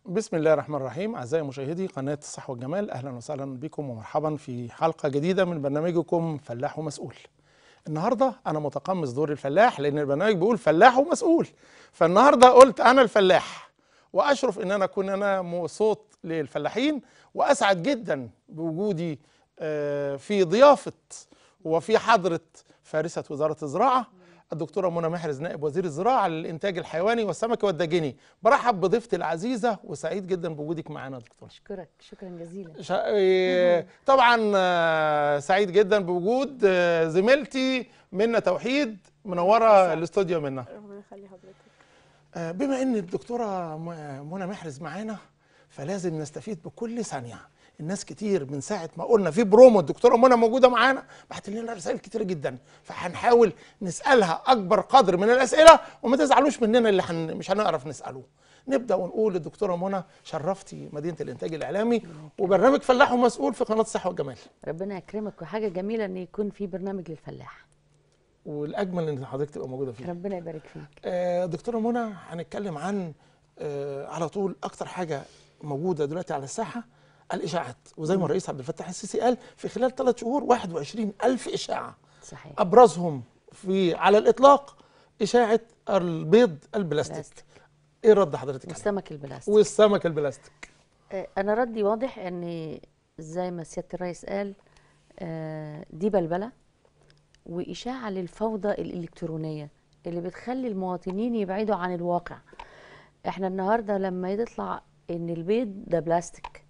بسم الله الرحمن الرحيم أعزائي مشاهدي قناة الصحة والجمال أهلا وسهلا بكم ومرحبا في حلقة جديدة من برنامجكم فلاح ومسؤول النهاردة أنا متقمص دور الفلاح لأن البرنامج بيقول فلاح ومسؤول فالنهاردة قلت أنا الفلاح وأشرف إن أنا أكون أنا صوت للفلاحين وأسعد جدا بوجودي آه، في ضيافة وفي حضرة فارسة وزارة الزراعة الدكتورة منى محرز نائب وزير الزراعة للإنتاج الحيواني والسمك والدجيني برحب بضيفتي العزيزة وسعيد جدا بوجودك معانا يا دكتور اشكرك شكرا جزيلا شا... إيه، طبعا آه، سعيد جدا بوجود آه، زميلتي منى توحيد منوره الاستوديو منى ربنا يخلي حضرتك آه، بما ان الدكتوره م- منى محرز معانا فلازم نستفيد بكل ثانيه الناس كتير من ساعه ما قلنا في برومو الدكتوره منى موجوده معانا بعت لنا رسائل كتير جدا فهنحاول نسالها اكبر قدر من الاسئله وما تزعلوش مننا اللي حن مش هنعرف نساله نبدا ونقول للدكتوره منى شرفتي مدينه الانتاج الاعلامي وبرنامج فلاح ومسؤول في قناه الصحه والجمال ربنا يكرمك وحاجه جميله ان يكون في برنامج للفلاح والاجمل ان حضرتك تبقى موجوده فيه ربنا يبارك فيك آه، دكتوره منى هنتكلم عن آه، على طول اكتر حاجه موجوده دلوقتي على الساحه الاشاعات وزي ما الرئيس عبد الفتاح السيسي قال في خلال ثلاث شهور 21 الف اشاعه صحيح ابرزهم في على الاطلاق اشاعه البيض البلاستيك بلاستيك ايه رد حضرتك عليه والسمك البلاستيك والسمك البلاستيك آه، انا ردي واضح ان زي ما سياده الرئيس قال آه، دي بلبله واشاعه للفوضى الالكترونيه اللي بتخلي المواطنين يبعدوا عن الواقع احنا النهارده لما يطلع ان البيض ده بلاستيك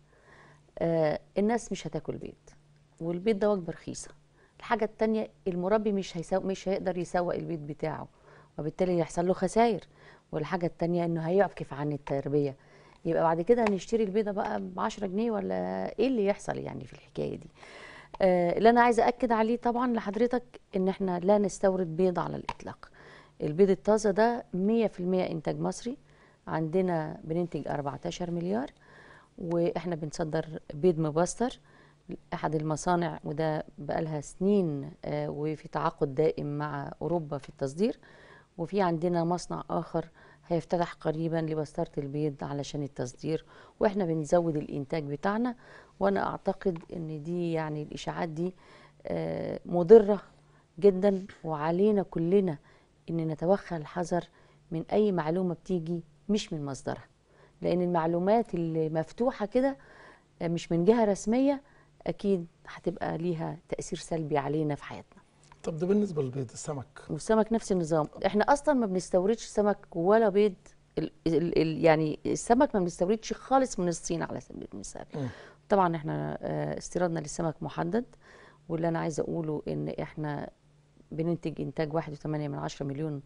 آه، الناس مش هتاكل بيض والبيض ده وجبه رخيصه الحاجه التانية المربي مش هيسو... مش هيقدر يسوق البيض بتاعه وبالتالي يحصل له خسائر والحاجه التانية انه هيعكف عن التربيه يبقى بعد كده هنشتري البيضه بقى ب 10 جنيه ولا ايه اللي يحصل يعني في الحكايه دي آه اللي انا عايزه اكد عليه طبعا لحضرتك ان احنا لا نستورد بيض على الاطلاق البيض الطازه ده 100% انتاج مصري عندنا بننتج 14 مليار واحنا بنصدر بيض مبستر احد المصانع وده بقالها سنين آه، وفي تعاقد دائم مع اوروبا في التصدير وفي عندنا مصنع اخر هيفتتح قريبا لبسطرة البيض علشان التصدير واحنا بنزود الانتاج بتاعنا وانا اعتقد ان دي يعني الاشاعات دي آه، مضرة جدا وعلينا كلنا ان نتوخى الحذر من اي معلومة بتيجي مش من مصدرها لان المعلومات اللي مفتوحة كده آه، مش من جهة رسمية اكيد هتبقى ليها تأثير سلبي علينا في حياتنا طب ده بالنسبه للبيض السمك والسمك نفس النظام احنا اصلا ما بنستوردش سمك ولا بيض ال ال ال يعني السمك ما بنستوردش خالص من الصين على سبيل المثال مم. طبعا احنا آه، استيرادنا للسمك محدد واللي انا عايزه اقوله ان احنا بننتج انتاج 1.8 من عشرة مليون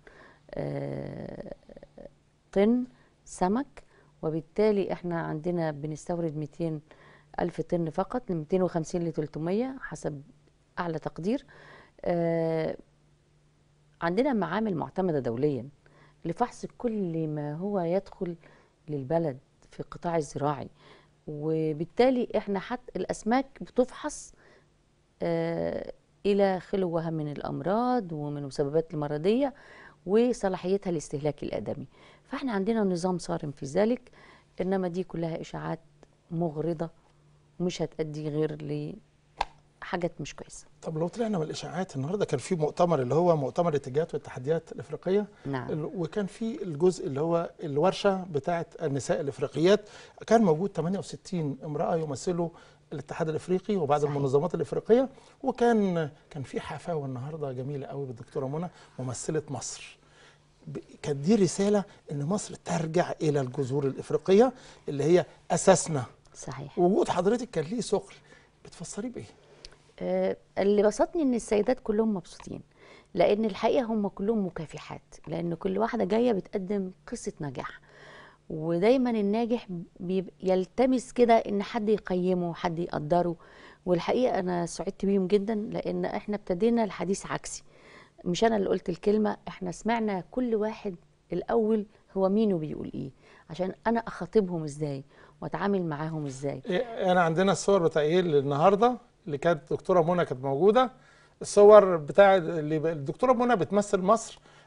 آه، طن سمك وبالتالي احنا عندنا بنستورد 200 ألف طن فقط من 250 ل 300 حسب أعلى تقدير آه، عندنا معامل معتمدة دوليا لفحص كل ما هو يدخل للبلد في القطاع الزراعي وبالتالي احنا حتى الأسماك بتفحص آه، إلى خلوها من الأمراض ومن المسببات المرضية وصلاحيتها لاستهلاك الآدمي فاحنا عندنا نظام صارم في ذلك إنما دي كلها إشاعات مغرضة ومش هتأدي غير لحاجات مش كويسة طب لو طلعنا من الاشاعات النهارده كان في مؤتمر اللي هو مؤتمر الاتجاهات والتحديات الافريقيه نعم ال- وكان في الجزء اللي هو الورشه بتاعه النساء الافريقيات كان موجود 68 امراه يمثلوا الاتحاد الافريقي وبعض صحيح. المنظمات الافريقيه وكان كان في حفاوه النهارده جميله قوي بالدكتوره منى ممثله مصر ب- كانت دي رساله ان مصر ترجع الى الجذور الافريقيه اللي هي اساسنا صحيح وجود حضرتك كان ليه ثقل بتفسريه بايه؟ آه، اللي بسطني ان السيدات كلهم مبسوطين لان الحقيقه هم كلهم مكافحات لان كل واحده جايه بتقدم قصه نجاح ودايما الناجح بيب- يلتمس كده ان حد يقيمه حد يقدره والحقيقه انا سعدت بيهم جدا لان احنا ابتدينا الحديث عكسي مش انا اللي قلت الكلمه احنا سمعنا كل واحد الاول هو مين وبيقول ايه عشان انا اخاطبهم ازاي واتعامل معاهم ازاي إيه، انا عندنا الصور بتاع ايه النهارده اللي كانت الدكتوره منى كانت موجوده الصور بتاع اللي ب- الدكتوره منى بتمثل مصر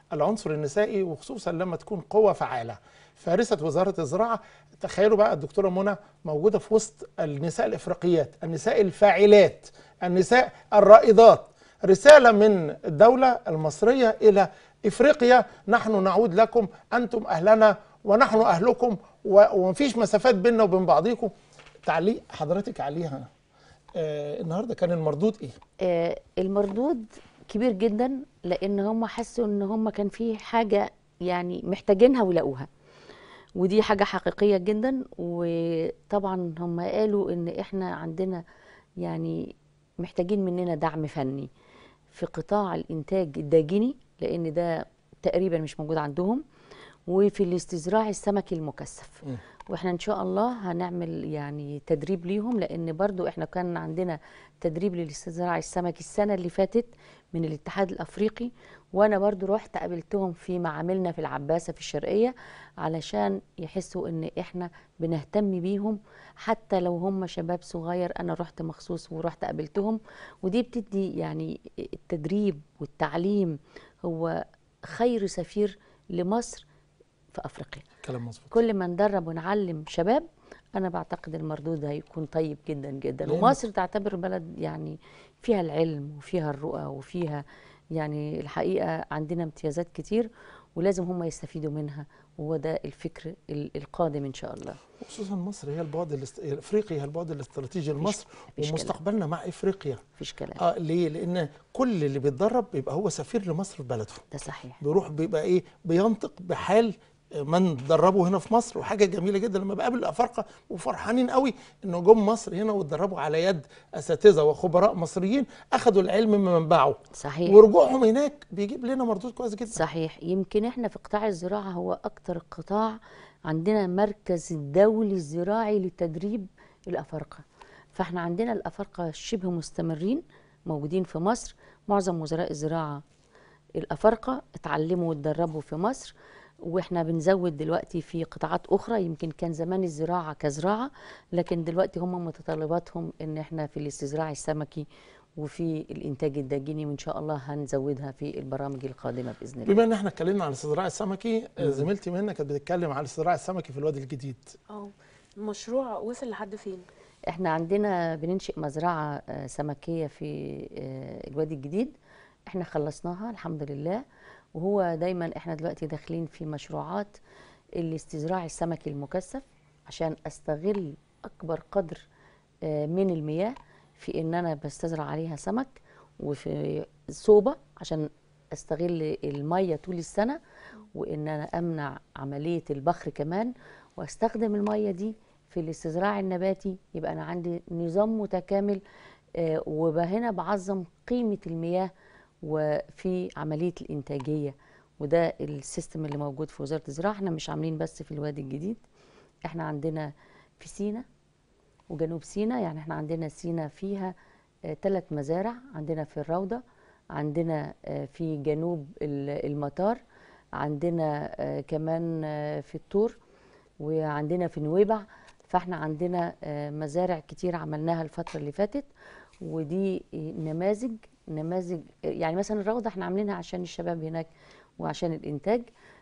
العنصر النسائي وخصوصا لما تكون قوه فعاله فارسه وزاره الزراعه تخيلوا بقى الدكتوره منى موجوده في وسط النساء الافريقيات النساء الفاعلات النساء الرائدات رساله من الدوله المصريه الى افريقيا نحن نعود لكم انتم اهلنا ونحن اهلكم و- ومفيش مسافات بيننا وبين بعضيكم تعليق حضرتك عليها آه النهارده كان المردود ايه؟ آه، المردود كبير جدا لان هم حسوا ان هم كان في حاجه يعني محتاجينها ولقوها ودي حاجه حقيقيه جدا وطبعا هم قالوا ان احنا عندنا يعني محتاجين مننا دعم فني في قطاع الانتاج الداجني لان ده تقريبا مش موجود عندهم وفي الاستزراع السمكي المكثف مم. واحنا ان شاء الله هنعمل يعني تدريب ليهم لان برضو احنا كان عندنا تدريب للاستزراع السمكي السنه اللي فاتت من الاتحاد الافريقي وانا برضو رحت قابلتهم في معاملنا في العباسه في الشرقيه علشان يحسوا ان احنا بنهتم بيهم حتى لو هم شباب صغير انا رحت مخصوص ورحت قابلتهم ودي بتدي يعني التدريب والتعليم هو خير سفير لمصر في افريقيا كلام مظبوط كل ما ندرب ونعلم شباب انا بعتقد المردود هيكون طيب جدا جدا لأن- ومصر تعتبر بلد يعني فيها العلم وفيها الرؤى وفيها يعني الحقيقه عندنا امتيازات كتير ولازم هم يستفيدوا منها وهو ده الفكر ال- القادم ان شاء الله خصوصا مصر هي البعد الاست... افريقيا هي البعد الاستراتيجي لمصر مفيش ومستقبلنا مع افريقيا مفيش كلام اه ليه؟ لان كل اللي بيتدرب بيبقى هو سفير لمصر في بلده ده صحيح بيروح بيبقى ايه بينطق بحال من دربوا هنا في مصر وحاجه جميله جدا لما بقابل الافارقه وفرحانين قوي انه جم مصر هنا واتدربوا على يد اساتذه وخبراء مصريين اخذوا العلم من منبعه صحيح ورجوعهم هناك بيجيب لنا مردود كويس جدا صحيح يمكن احنا في قطاع الزراعة هو أكتر القطاع عندنا مركز الدولي الزراعي لتدريب الأفارقة فاحنا عندنا الأفارقة شبه مستمرين موجودين في مصر معظم وزراء الزراعة الأفارقة اتعلموا واتدربوا في مصر واحنا بنزود دلوقتي في قطاعات أخرى يمكن كان زمان الزراعة كزراعة لكن دلوقتي هم متطلباتهم ان احنا في الاستزراع السمكي وفي الإنتاج الداجيني وإن شاء الله هنزودها في البرامج القادمة بإذن الله بما ان احنا اتكلمنا عن الاستزراع السمكي آه، زميلتي منى كانت بتتكلم عن الاستزراع السمكي في الوادي الجديد اه المشروع وصل لحد فين احنا عندنا بننشئ مزرعة آه، سمكية في آه، الوادي الجديد احنا خلصناها الحمد لله وهو دايما احنا دلوقتي داخلين في مشروعات الاستزراع السمكي المكثف عشان استغل اكبر قدر آه، من المياه في ان انا بستزرع عليها سمك وفي صوبة عشان استغل المية طول السنة وان انا امنع عملية البخر كمان واستخدم المية دي في الاستزراع النباتي يبقى انا عندي نظام متكامل آه، وبقى هنا بعظم قيمة المياه وفي عملية الإنتاجية وده السيستم اللي موجود في وزارة الزراعة احنا مش عاملين بس في الوادي الجديد احنا عندنا في سينا وجنوب سينا يعني احنا عندنا سينا فيها ثلاث مزارع عندنا في الروضة عندنا آه، في جنوب ال- المطار عندنا آه، كمان آه، في الطور وعندنا في نويبع فاحنا عندنا آه، مزارع كتير عملناها الفترة اللي فاتت ودي آه، نماذج نماذج يعني مثلا الروضة احنا عاملينها عشان الشباب هناك وعشان الإنتاج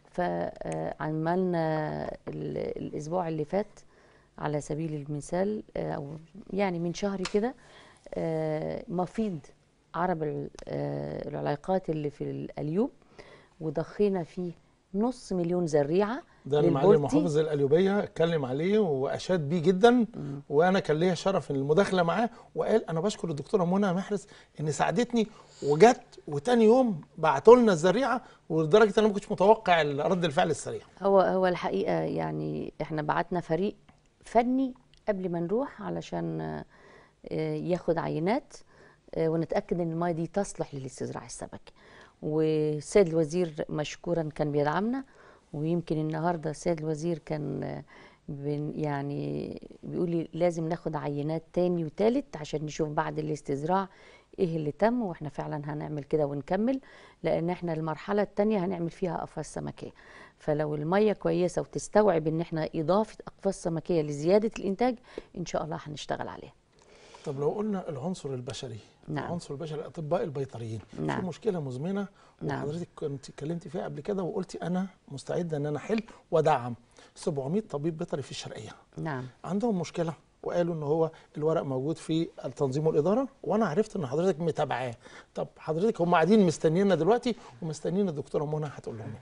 فعملنا ال- الأسبوع اللي فات على سبيل المثال آه، أو يعني من شهر كده آه، مفيض عرب ال- آه، العلاقات اللي في الأليوب وضخينا فيه نص مليون زريعة ده المعالي للبولتي. المحافظ القليوبيه اتكلم عليه واشاد بيه جدا وانا كان ليا شرف المداخله معاه وقال انا بشكر الدكتوره منى محرز ان ساعدتني وجت وتاني يوم بعتوا لنا الزريعه ولدرجه انا ما كنتش متوقع رد الفعل السريع هو هو الحقيقة يعني احنا بعتنا فريق فني قبل ما نروح علشان آه، ياخد عينات آه، ونتأكد ان المياه دي تصلح للاستزراع السمكي والسيد الوزير مشكورا كان بيدعمنا ويمكن النهارده السيد الوزير كان آه، بن يعني بيقول لي لازم ناخد عينات تاني وتالت عشان نشوف بعد الاستزراع ايه اللي تم واحنا فعلا هنعمل كده ونكمل لان احنا المرحله التانيه هنعمل فيها اقفاص سمكيه فلو الميه كويسه وتستوعب ان احنا اضافه اقفاص سمكيه لزياده الانتاج ان شاء الله هنشتغل عليها طب لو قلنا العنصر البشري نعم. العنصر البشري الاطباء البيطريين نعم. في مشكله مزمنه نعم. وحضرتك كنت اتكلمتي فيها قبل كده وقلتي انا مستعده ان انا احل وادعم 700 طبيب بيطري في الشرقيه نعم عندهم مشكله وقالوا ان هو الورق موجود في التنظيم والاداره وانا عرفت ان حضرتك متابعاه طب حضرتك هم قاعدين مستنينا دلوقتي ومستنيين الدكتوره منى هتقول لهم إيه.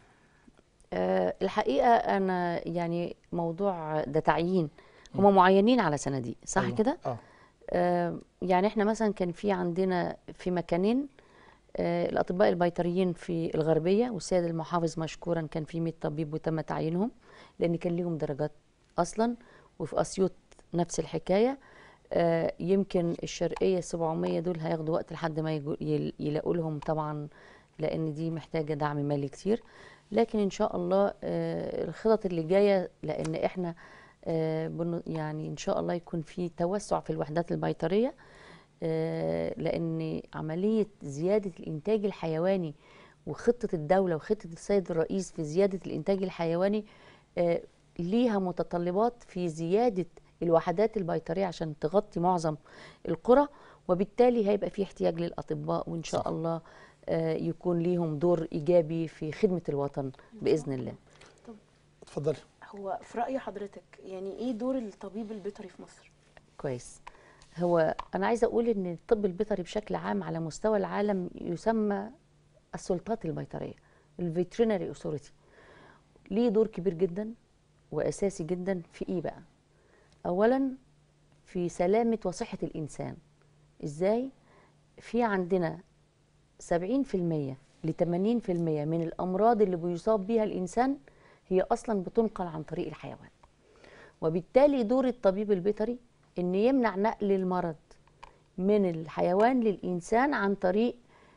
أه الحقيقه انا يعني موضوع ده تعيين هم معينين على صناديق صح أيوة. كده اه آه، يعني احنا مثلا كان في عندنا في مكانين آه، الاطباء البيطريين في الغربيه والسيد المحافظ مشكورا كان في 100 طبيب وتم تعيينهم لان كان ليهم درجات اصلا وفي اسيوط نفس الحكايه آه، يمكن الشرقيه 700 دول هياخدوا وقت لحد ما يجو- يل- يلاقوا لهم طبعا لان دي محتاجه دعم مالي كتير لكن ان شاء الله آه، الخطط اللي جايه لان احنا آه، بن- يعني ان شاء الله يكون في توسع في الوحدات البيطريه آه، لان عمليه زياده الانتاج الحيواني وخطه الدوله وخطه السيد الرئيس في زياده الانتاج الحيواني آه، ليها متطلبات في زياده الوحدات البيطريه عشان تغطي معظم القرى وبالتالي هيبقى في احتياج للاطباء وان شاء صح. الله آه، يكون ليهم دور ايجابي في خدمه الوطن باذن الله اتفضلي هو في رأي حضرتك يعني ايه دور الطبيب البيطري في مصر؟ كويس هو انا عايزه اقول ان الطب البيطري بشكل عام على مستوى العالم يسمى السلطات البيطريه الفيترينري اوثوريتي ليه دور كبير جدا واساسي جدا في ايه بقى اولا في سلامه وصحه الانسان ازاي في عندنا 70% ل 80% من الامراض اللي بيصاب بيها الانسان هي اصلا بتنقل عن طريق الحيوان وبالتالي دور الطبيب البيطري ان يمنع نقل المرض من الحيوان للانسان عن طريق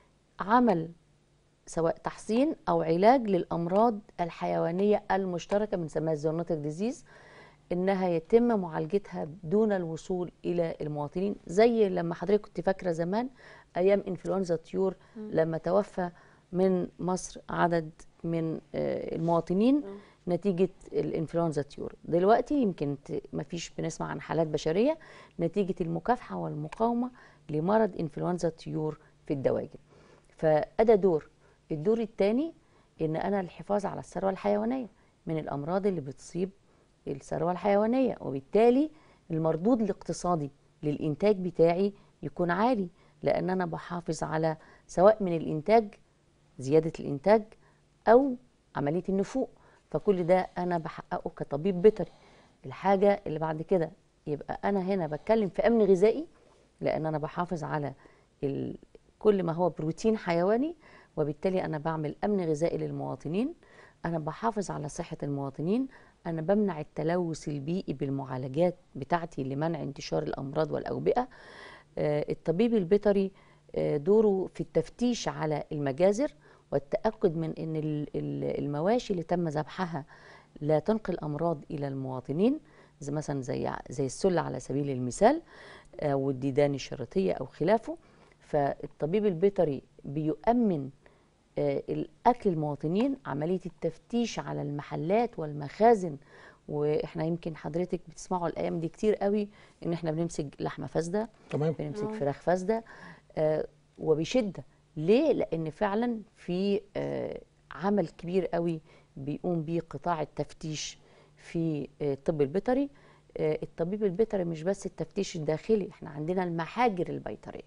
عمل سواء تحصين او علاج للامراض الحيوانيه المشتركه بنسميها الزونوتيك ديزيز انها يتم معالجتها دون الوصول الى المواطنين زي لما حضرتك كنت فاكره زمان ايام انفلونزا الطيور لما توفى من مصر عدد من آه، المواطنين نتيجه الانفلونزا الطيور دلوقتي يمكن ت- مفيش بنسمع عن حالات بشريه نتيجه المكافحه والمقاومه لمرض انفلونزا الطيور في الدواجن فأدى دور الدور الثاني ان انا الحفاظ على الثروه الحيوانيه من الامراض اللي بتصيب الثروه الحيوانيه وبالتالي المردود الاقتصادي للانتاج بتاعي يكون عالي لان انا بحافظ على سواء من الانتاج زياده الانتاج او عمليه النفوق فكل ده انا بحققه كطبيب بيطري الحاجه اللي بعد كده يبقى انا هنا بتكلم في امن غذائي لان انا بحافظ على ال... كل ما هو بروتين حيواني وبالتالي انا بعمل امن غذائي للمواطنين انا بحافظ على صحه المواطنين انا بمنع التلوث البيئي بالمعالجات بتاعتي لمنع انتشار الامراض والاوبئه آه، الطبيب البيطري آه، دوره في التفتيش على المجازر والتاكد من ان ال- ال- المواشي اللي تم ذبحها لا تنقل امراض الى المواطنين زي مثلا زي زي السله على سبيل المثال آه، والديدان الشريطيه او خلافه فالطبيب البيطري بيؤمن آه، الاكل المواطنين عمليه التفتيش على المحلات والمخازن واحنا يمكن حضرتك بتسمعوا الايام دي كتير قوي ان احنا بنمسك لحمه فاسده تمام بنمسك آه. فراخ فاسده آه، وبشده ليه لان فعلا في آه، عمل كبير قوي بيقوم بيه قطاع التفتيش في آه، الطب البيطري آه، الطبيب البيطري مش بس التفتيش الداخلي احنا عندنا المحاجر البيطريه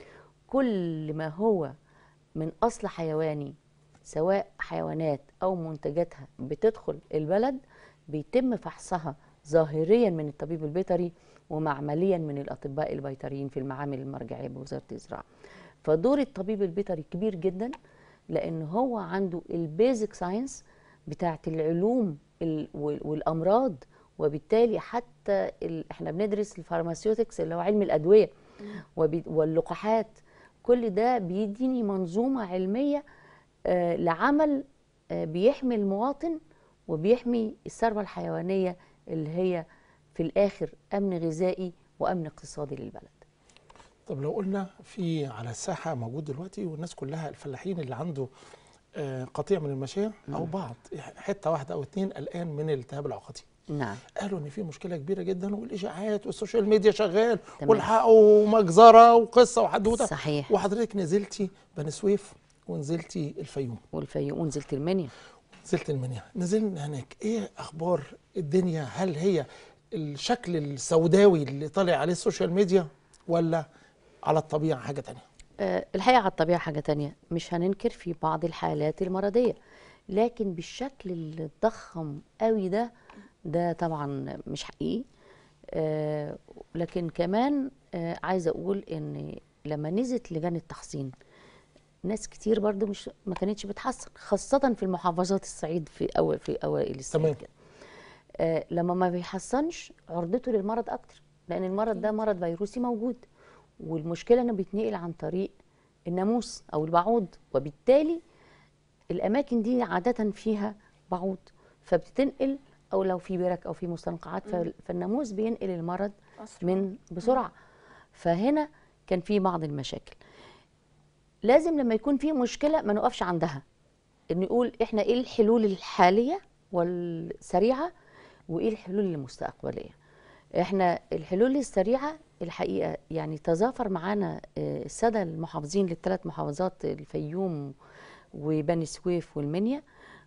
كل ما هو من اصل حيواني سواء حيوانات او منتجاتها بتدخل البلد بيتم فحصها ظاهريا من الطبيب البيطري ومعمليا من الاطباء البيطريين في المعامل المرجعيه بوزاره الزراعه فدور الطبيب البيطري كبير جدا لان هو عنده البيزك ساينس بتاعت العلوم ال- وال- والامراض وبالتالي حتى ال... احنا بندرس الفارماسيوتكس اللي هو علم الادويه وبي... واللقاحات كل ده بيديني منظومه علميه آه لعمل آه بيحمي المواطن وبيحمي الثروه الحيوانيه اللي هي في الاخر امن غذائي وامن اقتصادي للبلد طب لو قلنا في على الساحه موجود دلوقتي والناس كلها الفلاحين اللي عنده آه، قطيع من المشاية او بعض حته واحده او اتنين قلقان من الالتهاب العقدي نعم قالوا ان في مشكله كبيره جدا والاشاعات والسوشيال ميديا شغال تمام. والحقوا ومجزره وقصه وحدوته صحيح وحضرتك نزلتي بني سويف ونزلتي الفيوم والفيوم ونزلت المنيا نزلت المنيا نزلنا هناك ايه اخبار الدنيا هل هي الشكل السوداوي اللي طالع عليه السوشيال ميديا ولا على الطبيعه حاجه تانية آه، الحقيقة على الطبيعة حاجة تانية مش هننكر في بعض الحالات المرضية لكن بالشكل الضخم قوي ده ده طبعا مش حقيقي آه، لكن كمان آه، عايزة أقول إن لما نزلت لجان التحصين ناس كتير برضو مش ما كانتش بتحصن خاصة في المحافظات الصعيد في أو في أوائل الصعيد تمام. كده آه، لما ما بيحصنش عرضته للمرض أكتر لأن المرض ده مرض فيروسي موجود والمشكلة إنه بيتنقل عن طريق الناموس أو البعوض وبالتالي الأماكن دي عادة فيها بعوض فبتنقل أو لو في برك أو في مستنقعات فال- فالناموس بينقل المرض أسرع. من بسرعة فهنا كان في بعض المشاكل لازم لما يكون في مشكلة ما نقفش عندها إن نقول إحنا إيه الحلول الحالية والسريعة وإيه الحلول المستقبلية إحنا الحلول السريعة الحقيقة يعني تظافر معانا آه، السادة المحافظين للثلاث محافظات الفيوم وبني سويف والمنيا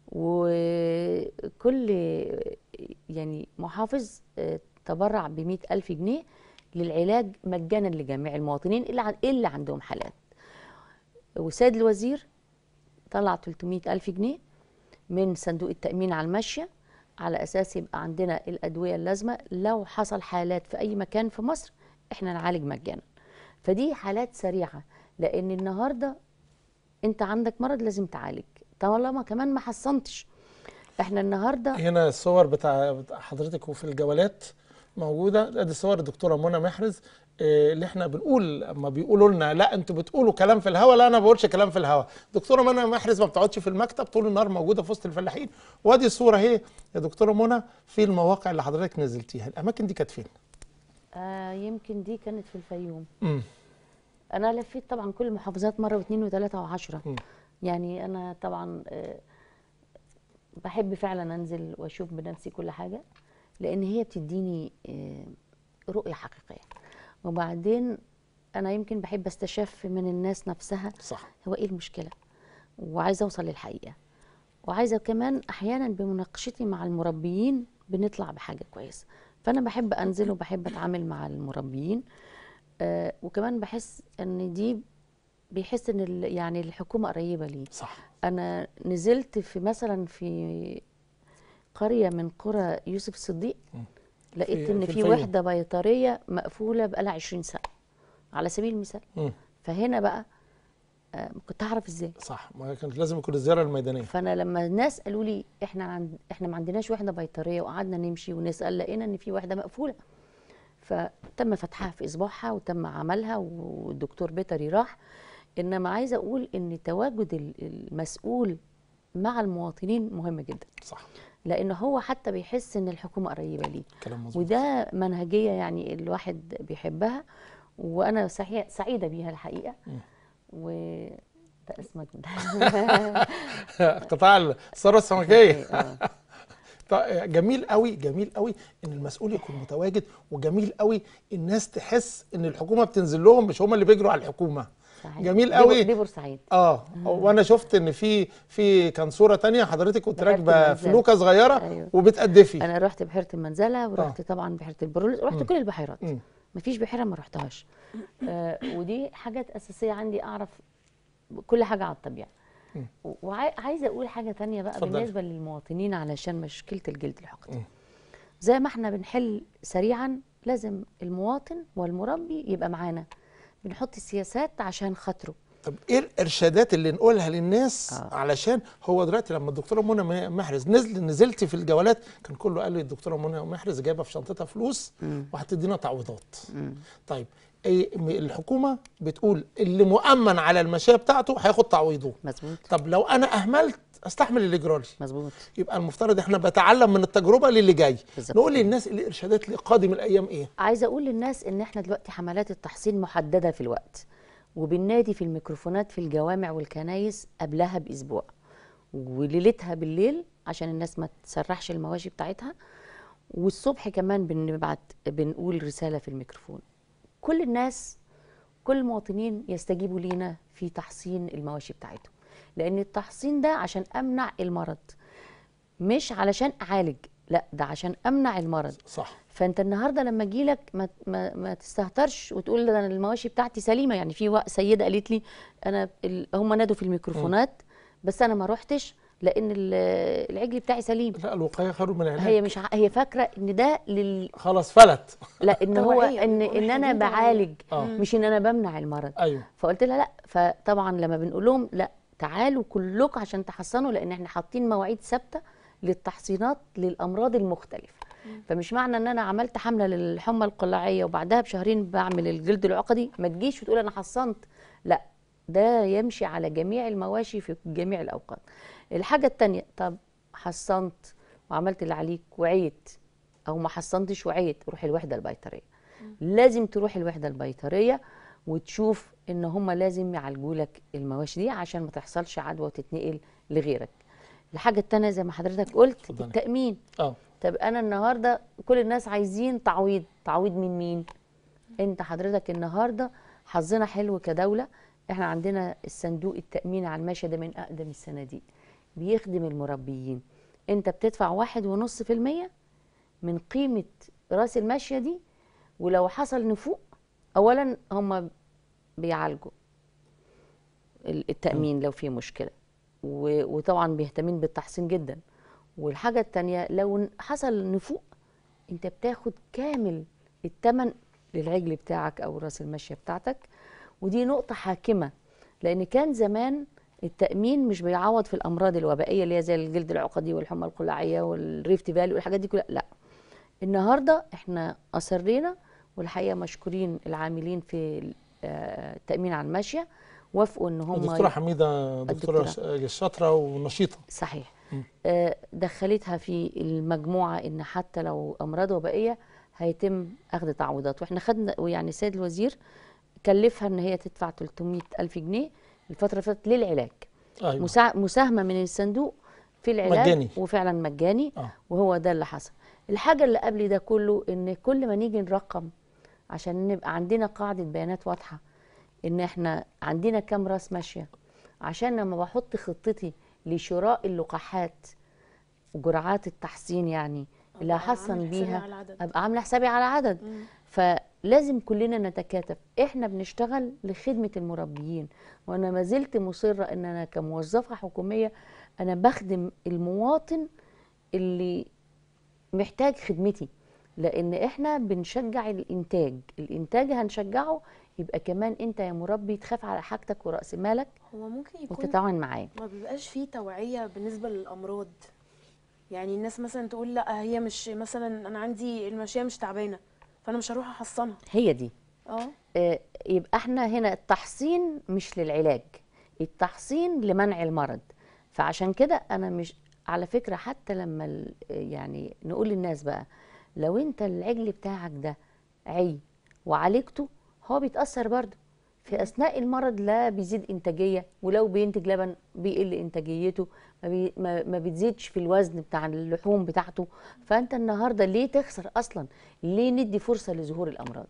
وكل يعني محافظ آه، تبرع ب ألف جنيه للعلاج مجانا لجميع المواطنين اللي عن- اللي عندهم حالات وسيد الوزير طلع 300 ألف جنيه من صندوق التأمين على الماشية على أساس يبقى عندنا الأدوية اللازمة لو حصل حالات في أي مكان في مصر إحنا نعالج مجانا فدي حالات سريعة لأن النهاردة أنت عندك مرض لازم تعالج طالما كمان ما حصنتش إحنا النهاردة هنا الصور بتاع بتاع حضرتك وفي الجولات موجوده ادي صور الدكتوره منى محرز آه، اللي احنا بنقول اما بيقولوا لنا لا انتوا بتقولوا كلام في الهوا لا انا ما بقولش كلام في الهوا دكتوره منى محرز ما بتقعدش في المكتب طول النهار موجوده في وسط الفلاحين وادي الصوره اهي يا دكتوره منى في المواقع اللي حضرتك نزلتيها الاماكن دي كانت فين آه يمكن دي كانت في الفيوم امم انا لفيت طبعا كل المحافظات مره واثنين وثلاثه وعشرة مم. يعني انا طبعا آه، بحب فعلا انزل واشوف بنفسي كل حاجه لان هي بتديني آه، رؤيه حقيقيه وبعدين انا يمكن بحب استشف من الناس نفسها صح هو ايه المشكله وعايزه اوصل للحقيقه وعايزه كمان احيانا بمناقشتي مع المربيين بنطلع بحاجه كويسه فانا بحب انزل وبحب اتعامل مع المربيين آه وكمان بحس ان دي بيحس ان ال- يعني الحكومه قريبه ليه صح انا نزلت في مثلا في قريه من قرى يوسف الصديق لقيت في- ان في في الفيوم. وحده بيطريه مقفوله بقالها 20 سنه على سبيل المثال مم. فهنا بقى آه كنت اعرف ازاي صح ما كانت لازم يكون الزياره الميدانيه فانا لما الناس قالوا لي احنا عند احنا ما عندناش وحده بيطريه وقعدنا نمشي ونسال لقينا ان في وحده مقفوله فتم فتحها في اسبوعها وتم عملها والدكتور بيتري راح انما عايزه اقول ان تواجد ال- المسؤول مع المواطنين مهم جدا صح لان هو حتى بيحس ان الحكومه قريبه ليه كلام مظبوط وده منهجيه يعني الواحد بيحبها وانا سعي- سعيده بيها الحقيقه و ده اسمك ده قطاع الثروه السمكيه آه. طيب جميل قوي جميل قوي ان المسؤول يكون متواجد وجميل قوي الناس تحس ان الحكومه بتنزل لهم مش هم اللي بيجروا على الحكومه صحيح. جميل دي- قوي. دي بورسعيد اه وانا شفت ان في في كان صوره تانية حضرتك كنت بحيرة راكبه المنزل. فلوكه صغيره أيوة. وبتقدفي انا رحت بحيره المنزله ورحت طبعا بحيره البرولوس ورحت كل البحيرات مم. مفيش بحيره ما رحتهاش آه ودي حاجات اساسيه عندي اعرف كل حاجه على الطبيعه وعايزه اقول حاجه تانية بقى اتفضلي. بالنسبه للمواطنين علشان مشكله الجلد الحقدي زي ما احنا بنحل سريعا لازم المواطن والمربي يبقى معانا بنحط السياسات عشان خاطره طب ايه الارشادات اللي نقولها للناس آه. علشان هو دلوقتي لما الدكتوره منى محرز نزل نزلتي في الجولات كان كله قال لي الدكتوره منى محرز جايبه في شنطتها فلوس وهتدينا تعويضات طيب إيه م- الحكومه بتقول اللي مؤمن على المشايه بتاعته هياخد تعويضه مظبوط طب لو انا اهملت استحمل اللي جرالي مظبوط يبقى المفترض احنا بنتعلم من التجربه للي جاي بالظبط. نقول للناس الارشادات لقادم الايام ايه عايزه اقول للناس ان احنا دلوقتي حملات التحصين محدده في الوقت وبننادي في الميكروفونات في الجوامع والكنايس قبلها باسبوع وليلتها بالليل عشان الناس ما تسرحش المواشي بتاعتها والصبح كمان بنبعت بنقول رسالة في الميكروفون كل الناس كل المواطنين يستجيبوا لينا في تحصين المواشي بتاعتهم لأن التحصين ده عشان أمنع المرض مش علشان أعالج لا ده عشان أمنع المرض صح فانت النهارده لما اجي لك ما, ما, ما تستهترش وتقول ده انا المواشي بتاعتي سليمه يعني في وق- سيده قالت لي انا ال- هم نادوا في الميكروفونات بس انا ما روحتش لان ال- العجل بتاعي سليم لا الوقايه خير من العلاج هي مش ع- هي فاكره ان ده لل خلاص فلت لا ان هو توعية، ان بيبقوا ان انا محتاجين توعية. بعالج آه. مش ان انا بمنع المرض ايوه فقلت لها لا فطبعا لما بنقول لهم لا تعالوا كلكم عشان تحصنوا لان احنا حاطين مواعيد ثابته للتحصينات للامراض المختلفه فمش معنى ان انا عملت حمله للحمى القلاعيه وبعدها بشهرين بعمل الجلد العقدي ما تجيش وتقول انا حصنت لا ده يمشي على جميع المواشي في جميع الاوقات الحاجه التانية طب حصنت وعملت اللي عليك وعيت او ما حصنتش وعيت روح الوحده البيطريه لازم تروح الوحده البيطريه وتشوف ان هم لازم يعالجوا لك المواشي دي عشان ما تحصلش عدوى وتتنقل لغيرك الحاجه التانية زي ما حضرتك قلت اتفضلي. التامين اه طب انا النهارده كل الناس عايزين تعويض تعويض من مين انت حضرتك النهارده حظنا حلو كدوله احنا عندنا الصندوق التامين على الماشيه ده من اقدم الصناديق بيخدم المربيين انت بتدفع واحد ونص في المية من قيمه راس الماشيه دي ولو حصل نفوق اولا هم بيعالجوا ال- التامين لو في مشكله و- وطبعا بيهتمين بالتحصين جدا والحاجه التانية لو ن- حصل نفوق انت بتاخد كامل الثمن للعجل بتاعك او راس الماشيه بتاعتك ودي نقطه حاكمه لان كان زمان التامين مش بيعوض في الامراض الوبائيه اللي هي زي الجلد العقدي والحمى القلاعيه والريفت فالي والحاجات دي كلها لا النهارده احنا اصرينا والحقيقه مشكورين العاملين في آه، التامين على الماشيه وافقوا ان هم الدكتوره حميده دكتوره الدكتورة. شاطره ونشيطه صحيح مم. آه، دخلتها في المجموعة إن حتى لو أمراض وبائية هيتم أخذ تعويضات وإحنا خدنا يعني السيد الوزير كلفها إن هي تدفع 300 ألف جنيه الفترة اللي فاتت للعلاج ايوه مسا- مساهمة من الصندوق في العلاج مجاني. وفعلا مجاني اه وهو ده اللي حصل الحاجة اللي قبل ده كله إن كل ما نيجي نرقم عشان نبقى عندنا قاعدة بيانات واضحة إن إحنا عندنا كام راس ماشية عشان لما بحط خطتي لشراء اللقاحات وجرعات التحصين يعني اللي أبقى هحصن عامل حسابي بيها على العدد. ابقى عامله حسابي على عدد مم. فلازم كلنا نتكاتف احنا بنشتغل لخدمه المربيين وانا ما زلت مصره ان انا كموظفه حكوميه انا بخدم المواطن اللي محتاج خدمتي لان احنا بنشجع الانتاج الانتاج هنشجعه يبقى كمان انت يا مربي تخاف على حاجتك وراس مالك هو ممكن يكون وتتعاون معاه ما بيبقاش فيه توعية بالنسبة للأمراض يعني الناس مثلا تقول لا هي مش مثلا أنا عندي الماشية مش تعبانة فأنا مش هروح أحصنها هي دي اه آه، يبقى احنا هنا التحصين مش للعلاج التحصين لمنع المرض فعشان كده انا مش على فكرة حتى لما ال- يعني نقول للناس بقى لو انت العجل بتاعك ده عي وعالجته هو بيتأثر برضه في أثناء المرض لا بيزيد إنتاجية ولو بينتج لبن بيقل إنتاجيته ما, بي ما, ما بتزيدش في الوزن بتاع اللحوم بتاعته فأنت النهاردة ليه تخسر أصلا ليه ندي فرصة لظهور الأمراض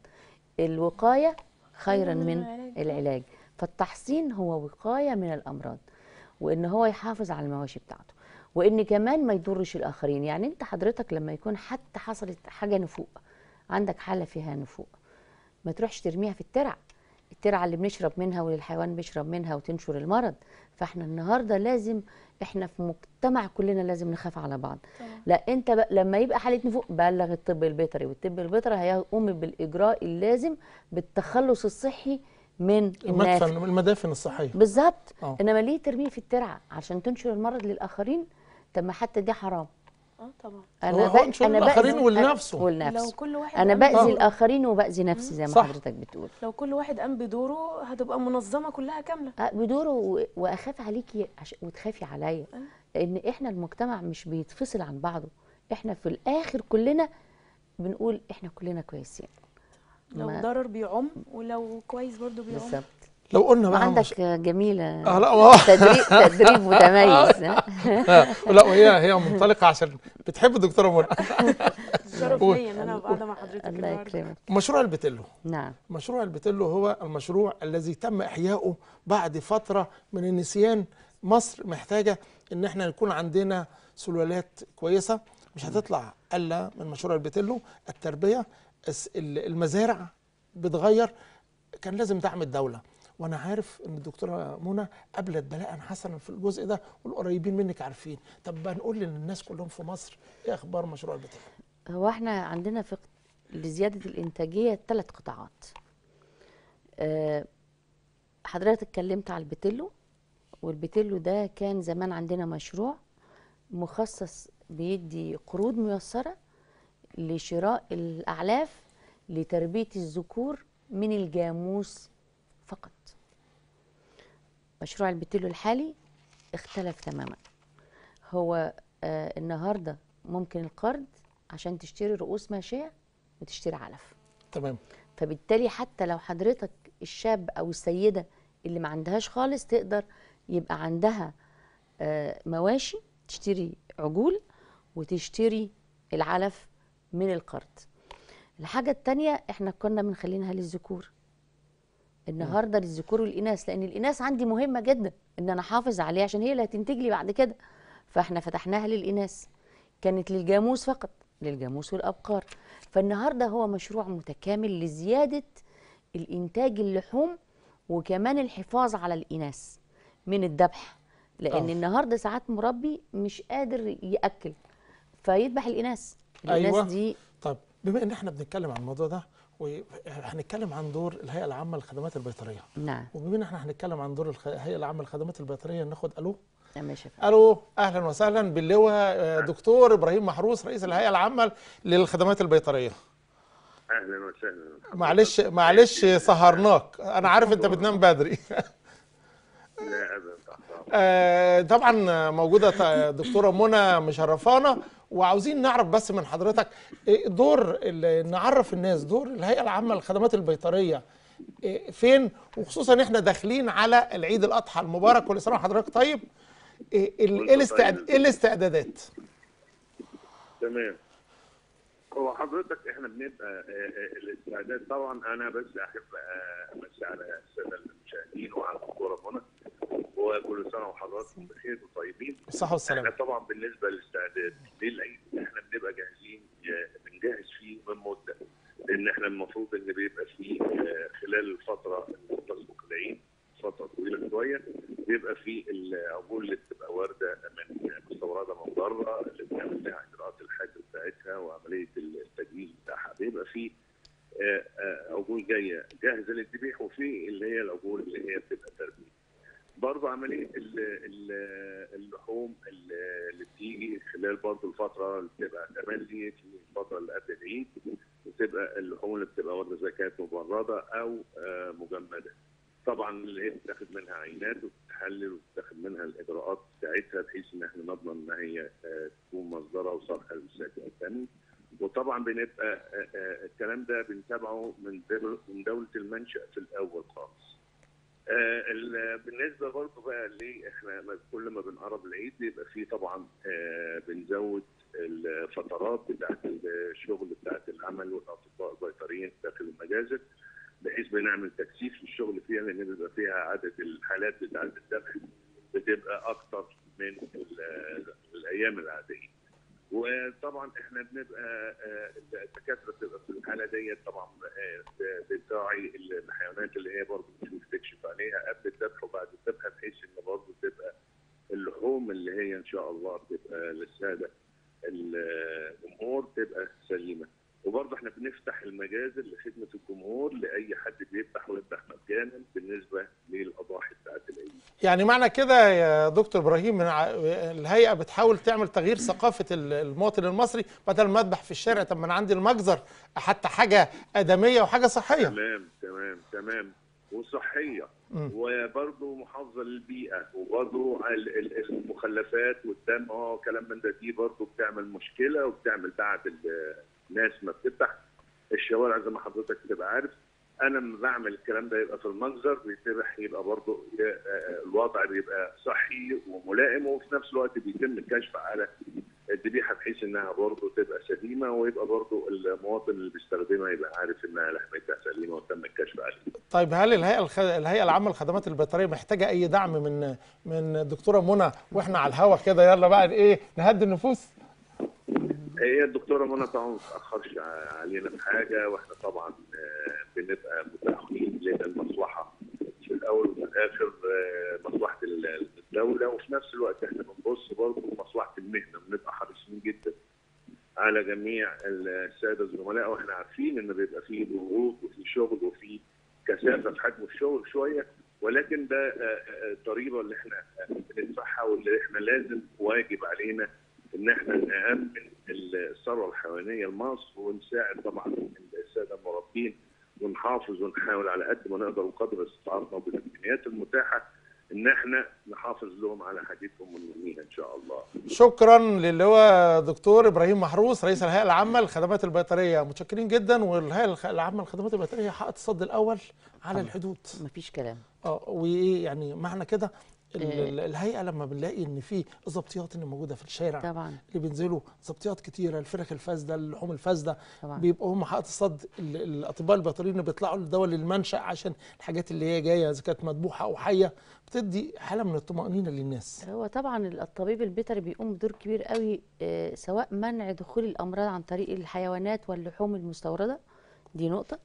الوقاية خيرا من من العلاج. العلاج فالتحصين هو وقاية من الأمراض وإن هو يحافظ على المواشي بتاعته وإن كمان ما يضرش الآخرين يعني أنت حضرتك لما يكون حتى حصلت حاجة نفوق عندك حالة فيها نفوق ما تروحش ترميها في الترع الترعة اللي بنشرب منها والحيوان بيشرب منها وتنشر المرض فاحنا النهارده لازم احنا في مجتمع كلنا لازم نخاف على بعض طبعا. لا انت بقى لما يبقى حاله نفوق بلغ الطب البيطري والطب البيطري هيقوم بالاجراء اللازم بالتخلص الصحي من الناس المدفن المدافن الصحيه بالظبط آه. انما ليه ترميه في الترعه عشان تنشر المرض للاخرين طب ما حتى دي حرام اه طبعا هو- هو ينشر للآخرين بأذي- ولنفسه. لو ولنفسه كل واحد انا قام باذي بدوره- الاخرين وباذي نفسي زي ما صح. حضرتك بتقول لو كل واحد قام بدوره هتبقى منظمة كلها كاملة أه، بدوره و- واخاف عليكي عش... وتخافي عليا أيوة. لان احنا المجتمع مش بيتفصل عن بعضه احنا في الاخر كلنا بنقول احنا كلنا كويسين لو ما- ضرر بيعم ولو كويس برضو بيعم بالظبط لو قلنا بقى مش... عندك جميله اه لا ما تدريب تدريب متميز ها؟ لا وهي هي منطلقه عشان بتحب الدكتوره منى شرف قول. ليا ان انا ابقى قاعده مع حضرتك الله النهارده يكرمك مشروع البتلو نعم مشروع البتلو هو المشروع الذي تم احياؤه بعد فتره من النسيان مصر محتاجه ان احنا يكون عندنا سلالات كويسه مش هتطلع الا من مشروع البتلو التربيه الس- ال- المزارع بتغير كان لازم دعم الدوله وانا عارف ان الدكتوره منى قابلت بلاء حسنا في الجزء ده والقريبين منك عارفين طب بنقول للناس كلهم في مصر ايه اخبار مشروع البتلو هو احنا عندنا في لزيادة الإنتاجية ثلاث قطاعات آه، حضرتك اتكلمت على البتلو والبتلو ده كان زمان عندنا مشروع مخصص بيدي قروض ميسرة لشراء الأعلاف لتربية الذكور من الجاموس فقط مشروع البتلو الحالي اختلف تماما هو آه النهارده ممكن القرض عشان تشتري رؤوس ماشيه وتشتري علف تمام فبالتالي حتى لو حضرتك الشاب او السيده اللي ما عندهاش خالص تقدر يبقى عندها آه، مواشي تشتري عجول وتشتري العلف من القرض الحاجة التانية احنا كنا بنخلينها للذكور النهارده للذكور والإناث لأن الإناث عندي مهمة جدا إن أنا أحافظ عليها عشان هي اللي هتنتج لي بعد كده فاحنا فتحناها للإناث كانت للجاموس فقط للجاموس والأبقار فالنهارده هو مشروع متكامل لزيادة الإنتاج اللحوم وكمان الحفاظ على الإناث من الذبح لأن آه. النهارده ساعات مربي مش قادر يأكل فيذبح الإناث الإناث أيوة. دي طب بما ان احنا بنتكلم عن الموضوع ده وهنتكلم عن دور الهيئه العامه للخدمات البيطريه نعم وبما ان احنا هنتكلم عن دور الخ- الهيئه العامه للخدمات البيطريه ناخد الو يا ماشي فندم. الو اهلا وسهلا باللواء آه، دكتور ابراهيم محروس رئيس الهيئه العامه للخدمات البيطريه اهلا وسهلا معلش معلش سهرناك انا عارف انت بتنام بدري لا ابدا تحت أمرك. آه، طبعا موجوده ت- دكتوره منى مشرفانا وعاوزين نعرف بس من حضرتك إيه دور ال- نعرف الناس دور الهيئه العامه للخدمات البيطريه إيه فين وخصوصا احنا داخلين على العيد الاضحى المبارك كل سنه وحضرتك طيب ايه ال- وأنت إيه الاستعد... طيب. إيه الاستعدادات تمام هو حضرتك احنا بنبقى آه، آه، الاستعداد طبعا انا بس احب آه، امسي على الساده المشاهدين وعلى الدكتوره منى وكل سنه وحضراتكم بخير وطيبين بالصحه احنا والسلامه طبعا بالنسبه للاستعداد للعيد احنا بنبقى جاهزين آه، بنجهز فيه من مده لان احنا المفروض ان بيبقى فيه آه، خلال الفتره اللي تسبق العيد فتره طويله شويه بيبقى فيه العجول اللي بتبقى وارده من مستورده من بره اللي بنعمل لها اجراءات الحجر بتاعتها وعمليه التجهيز بتاعها بيبقى فيه آه، آه، عجول جايه جاهزه للذبيح وفي اللي هي العجول اللي هي بتبقى تربيه. برضه عمليه ال- ال- اللحوم اللي اللي بتيجي خلال برضه الفتره اللي بتبقى تملي في الفتره اللي قبل العيد بتبقى اللحوم اللي بتبقى واخده زكاه مبرده او آه، مجمده. طبعا اللي هي بتاخد منها عينات وبتتحلل وبتاخد منها الاجراءات بتاعتها بحيث ان احنا نضمن ان هي آه، تكون مصدرها وصالحه للساكن الثاني. وطبعا بنبقى آه، آه، الكلام ده بنتابعه من دول- من دوله المنشا في الاول خالص. آه، ال- بالنسبه برضه بقى ليه احنا ما- كل ما بنقرب العيد بيبقى فيه طبعا آه، بنزود الفترات بتاعت الشغل بتاعت العمل والاطباء البيطريين داخل المجازر بحيث بنعمل تكثيف للشغل فيها لان بيبقى فيها عدد الحالات بتاعت الذبح بتبقى اكتر من ال- الايام العاديه. وطبعا احنا بنبقى آه، الدكاتره بتبقى في الحاله ديت طبعا آه، بتراعي الحيوانات اللي هي برضه بتشوف تكشف عليها قبل الذبح وبعد الذبح بحيث ان برضه تبقى اللحوم اللي هي ان شاء الله بتبقى للساده الجمهور تبقى سليمه وبرضه احنا بنفتح المجازر لخدمه الجمهور لاي حد بيذبح ويذبح مجانا بالنسبه للاضاحي بتاعت العيد. يعني معنى كده يا دكتور ابراهيم من ع- الهيئه بتحاول تعمل تغيير ثقافه ال- المواطن المصري بدل ما اذبح في الشارع طب ما انا عندي المجزر حتى حاجه ادميه وحاجه صحيه تمام تمام تمام وصحيه مم. وبرضه محافظه للبيئه وبرضه ال- ال- المخلفات والدم اه كلام من ده دي برضه بتعمل مشكله وبتعمل بعد ال- الناس ما بتفتح الشوارع زي ما حضرتك تبقى عارف انا لما بعمل الكلام ده يبقى في المجزر بيتبح يبقى برضه الوضع بيبقى صحي وملائم وفي نفس الوقت بيتم الكشف على الذبيحه بحيث انها برضه تبقى سليمه ويبقى برضه المواطن اللي بيستخدمها يبقى عارف انها لحمتها سليمه وتم الكشف عليها. طيب هل الهيئه الخ... الهيئه العامه للخدمات البيطريه محتاجه اي دعم من من الدكتوره منى واحنا على الهوا كده يلا بقى ايه نهدي النفوس هي الدكتوره منى طبعا ما بتاخرش علينا في حاجه واحنا طبعا بنبقى متاخرين لان المصلحه في الاول وفي الاخر مصلحه الدوله وفي نفس الوقت احنا بنبص برضه لمصلحه المهنه بنبقى حريصين جدا على جميع الساده الزملاء واحنا عارفين ان بيبقى فيه ضغوط وفي شغل وفي كثافه في حجم الشغل شويه ولكن ده الضريبه اللي احنا بندفعها واللي احنا لازم واجب علينا ان احنا نامن الثروه الحيوانيه لمصر ونساعد طبعا الساده المربين ونحافظ ونحاول على قد ما نقدر وقدر استطاعتنا وبالامكانيات المتاحه ان احنا نحافظ لهم على حاجتهم وننميها ان شاء الله. شكرا للي هو دكتور ابراهيم محروس رئيس الهيئه العامه للخدمات البيطريه متشكرين جدا والهيئه العامه للخدمات البيطريه حققت الصد الاول على طبعا. الحدود. مفيش كلام اه وايه يعني معنى كده ال- إيه. ال- الهيئه لما بنلاقي ان في الضبطيات اللي موجوده في الشارع طبعا اللي بينزلوا ضبطيات كتيره الفراخ الفاسده اللحوم الفاسده طبعا بيبقوا هم حققت الصد ال- الاطباء البيطريين اللي بيطلعوا لدول المنشا عشان الحاجات اللي هي جايه اذا كانت مذبوحه او حيه بتدي حاله من الطمانينه للناس هو طبعا الطبيب البيطري بيقوم بدور كبير قوي آه، سواء منع دخول الامراض عن طريق الحيوانات واللحوم المستورده دي نقطه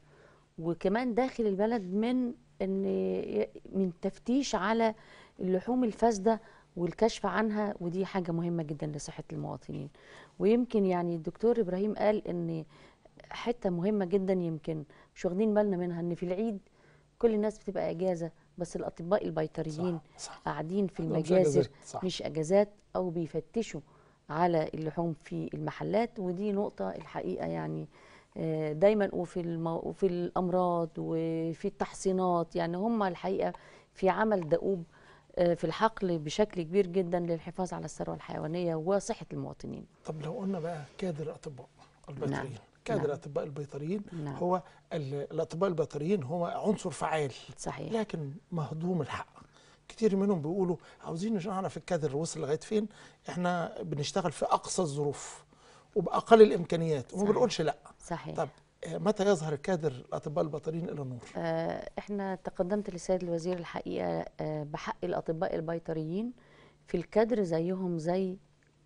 وكمان داخل البلد من ان ي- من تفتيش على اللحوم الفاسده والكشف عنها ودي حاجه مهمه جدا لصحه المواطنين ويمكن يعني الدكتور ابراهيم قال ان حته مهمه جدا يمكن مش واخدين بالنا منها ان في العيد كل الناس بتبقى اجازه بس الاطباء البيطريين صح صح قاعدين في عندهم المجازر إجازات، صح. مش اجازات او بيفتشوا على اللحوم في المحلات ودي نقطه الحقيقه يعني آه، دايما وفي المو... وفي الامراض وفي التحصينات يعني هم الحقيقه في عمل دؤوب آه، في الحقل بشكل كبير جدا للحفاظ على الثروه الحيوانيه وصحه المواطنين طب لو قلنا بقى كادر الاطباء البيطريين نعم. كادر نعم. الاطباء البيطريين نعم. هو ال- الاطباء البيطريين هو عنصر فعال صحيح لكن مهضوم الحق كتير منهم بيقولوا عاوزين نعرف الكادر وصل لغايه فين احنا بنشتغل في اقصى الظروف وباقل الامكانيات وما صحيح. بنقولش لا صحيح طب آه، متى يظهر الكادر الاطباء البيطريين الى النور آه، احنا تقدمت للسيد الوزير الحقيقه آه، بحق الاطباء البيطريين في الكادر زيهم زي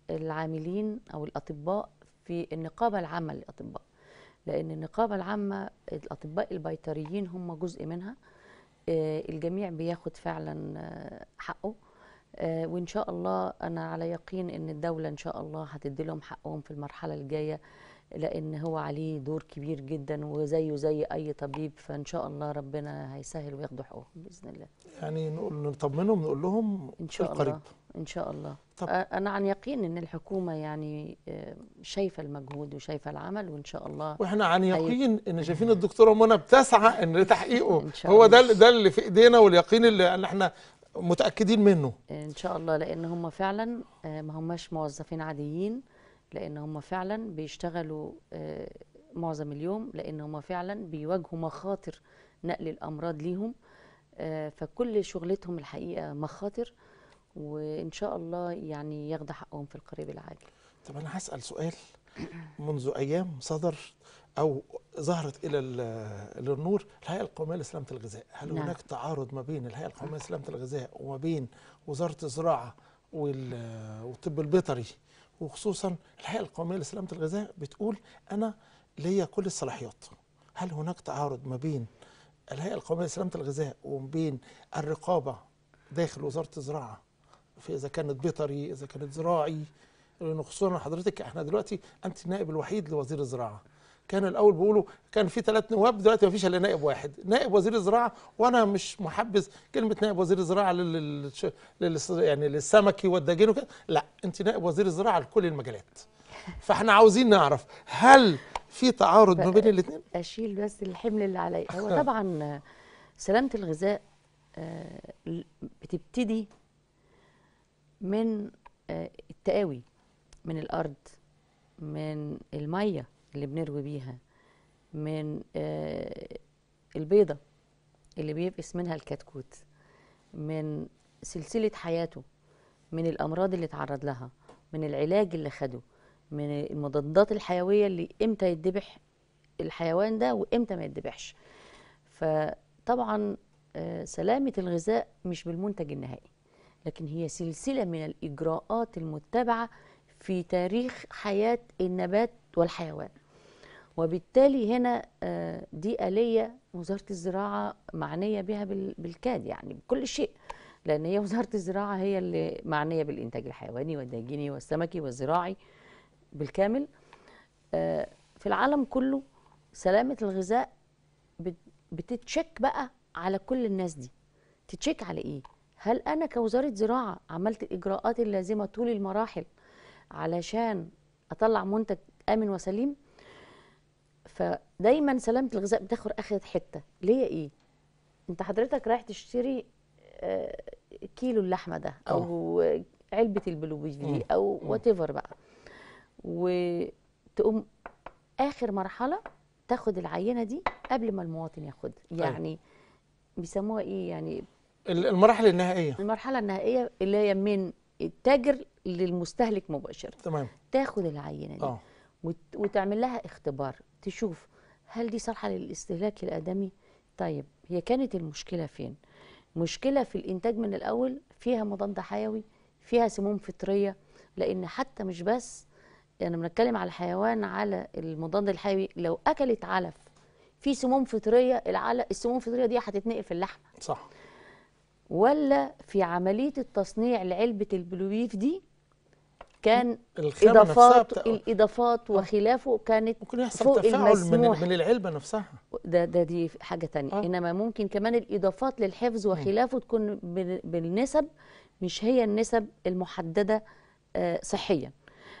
العاملين او الاطباء في النقابه العامه للاطباء لان النقابه العامه الاطباء البيطريين هم جزء منها آه، الجميع بياخد فعلا آه، حقه آه، وان شاء الله انا على يقين ان الدوله ان شاء الله هتدي لهم حقهم في المرحله الجايه لان هو عليه دور كبير جدا وزيه زي اي طبيب فان شاء الله ربنا هيسهل وياخدوا حقوقهم باذن الله يعني نقول نطمنهم نقول لهم ان في شاء القريب الله ان شاء الله طب. آه، انا عن يقين ان الحكومه يعني آه، شايفه المجهود وشايفه العمل وان شاء الله واحنا عن أيوة. يقين ان شايفين الدكتوره منى بتسعى ان لتحقيقه إن شاء هو الله. ده ده اللي في ايدينا واليقين اللي اللي احنا متاكدين منه ان شاء الله لان هم فعلا آه، ما هماش موظفين عاديين لان هم فعلا بيشتغلوا آه، معظم اليوم لان هم فعلا بيواجهوا مخاطر نقل الامراض ليهم آه، فكل شغلتهم الحقيقه مخاطر وان شاء الله يعني ياخدوا حقهم في القريب العاجل طب انا هسال سؤال منذ ايام صدر او ظهرت الى ال- للنور الهيئه القوميه لسلامه الغذاء هل نعم. هناك تعارض ما بين الهيئه القوميه لسلامه الغذاء وما بين وزاره الزراعه وال- والطب البيطري وخصوصا الهيئه القوميه لسلامه الغذاء بتقول انا ليا كل الصلاحيات هل هناك تعارض ما بين الهيئه القوميه لسلامه الغذاء وما بين الرقابه داخل وزاره الزراعه في اذا كانت بيطري اذا كانت زراعي لانه خصوصا حضرتك احنا دلوقتي انت النائب الوحيد لوزير الزراعه كان الاول بيقولوا كان في ثلاث نواب دلوقتي ما فيش الا نائب واحد نائب وزير الزراعه وانا مش محبذ كلمه نائب وزير الزراعه لل... لل... لل... يعني للسمكي والدجاج وكده لا انت نائب وزير الزراعه لكل المجالات فاحنا عاوزين نعرف هل في تعارض ما بين الاثنين اشيل بس الحمل اللي عليا هو طبعا آه، سلامه الغذاء آه، ل- بتبتدي من آه، التقاوي من الارض من الميه اللي بنروي بيها من آه، البيضة اللي بيفقس منها الكتكوت من سلسلة حياته من الأمراض اللي اتعرض لها من العلاج اللي خده من المضادات الحيوية اللي امتى يتذبح الحيوان ده وامتى ما يتذبحش فطبعا آه، سلامة الغذاء مش بالمنتج النهائي لكن هي سلسلة من الإجراءات المتبعة في تاريخ حياة النبات والحيوان وبالتالي هنا آه، دي آلية وزارة الزراعة معنية بها بال- بالكاد يعني بكل شيء لأن هي وزارة الزراعة هي اللي معنية بالإنتاج الحيواني والداجيني والسمكي والزراعي بالكامل آه، في العالم كله سلامة الغذاء بت- بتتشك بقى على كل الناس دي تتشيك على ايه هل انا كوزاره زراعه عملت الاجراءات اللازمه طول المراحل علشان اطلع منتج امن وسليم فدايما سلامه الغذاء بتاخد اخد حته ليه ايه انت حضرتك رايح تشتري آه، كيلو اللحمه ده او علبه البلوبيف مم. دي او مم. وات ايفر بقى وتقوم اخر مرحله تاخد العينه دي قبل ما المواطن ياخدها يعني بيسموها ايه يعني ال- المراحل النهائيه المرحله النهائيه اللي هي من التاجر للمستهلك مباشره تمام تاخد العينه دي اه وت- وتعمل لها اختبار تشوف هل دي صالحه للاستهلاك الادمي طيب هي كانت المشكله فين مشكله في الانتاج من الاول فيها مضاد حيوي فيها سموم فطريه لان حتى مش بس يعني بنتكلم على الحيوان على المضاد الحيوي لو اكلت علف في سموم فطريه العلف السموم الفطريه دي هتتنقل في اللحمه صح ولا في عمليه التصنيع لعلبه البلويف دي كان الخامه نفسها اضافات بتا... الاضافات وخلافه كانت ممكن يحصل فوق تفاعل من المسموح. من العلبه نفسها ده ده دي حاجه تانية آه. آه. انما ممكن كمان الاضافات للحفظ وخلافه تكون بال- بالنسب مش هي النسب المحدده آه، صحيا